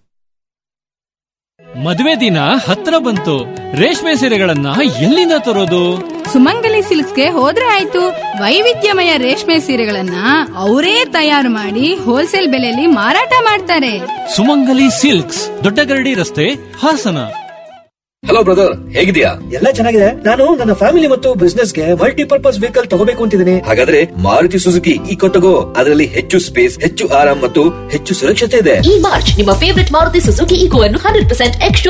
ಮದುವೆ ದಿನ ಹತ್ರ ಬಂತು ರೇಷ್ಮೆ ಸೀರೆಗಳನ್ನ ಎಲ್ಲಿಂದ ತರೋದು ಸುಮಂಗಲಿ ಸಿಲ್ಕ್ಸ್ಗೆ ಹೋದ್ರೆ ಆಯ್ತು ವೈವಿಧ್ಯಮಯ ರೇಷ್ಮೆ ಸೀರೆಗಳನ್ನ ಅವರೇ ತಯಾರು ಮಾಡಿ ಹೋಲ್ಸೇಲ್ ಬೆಲೆಯಲ್ಲಿ ಮಾರಾಟ ಮಾಡ್ತಾರೆ ಸುಮಂಗಲಿ ಸಿಲ್ಕ್ಸ್ ದೊಡ್ಡಗರಡಿ ರಸ್ತೆ ಹಾಸನ ಹಲೋ ಬ್ರದರ್ ಹೇಗಿದ್ಯಾ ಎಲ್ಲ ಚೆನ್ನಾಗಿದೆ ನಾನು ನನ್ನ ಫ್ಯಾಮಿಲಿ ಮತ್ತು ಬಿಸ್ನೆಸ್ ಗೆ ಮಲ್ಟಿಪರ್ಪಸ್ ವೆಹಿಕಲ್ ತಗೋಬೇಕು ಅಂತಿದ್ದೀನಿ ಹಾಗಾದ್ರೆ ಮಾರುತಿ ಸುಜುಕಿ ಈ ತಗೋ ಅದರಲ್ಲಿ ಹೆಚ್ಚು ಸ್ಪೇಸ್ ಹೆಚ್ಚು ಆರಾಮ್ ಮತ್ತು ಹೆಚ್ಚು ಸುರಕ್ಷತೆ ಇದೆ ಈ ಮಾರ್ಚ್ ನಿಮ್ಮ ಫೇವರಿಟ್ ಮಾರುತಿ ಸುಜುಕಿ ಈಗೋ ಅನ್ನು ಹಂಡ್ರೆಡ್ ಪರ್ಸೆಂಟ್ ಎಕ್ಸ್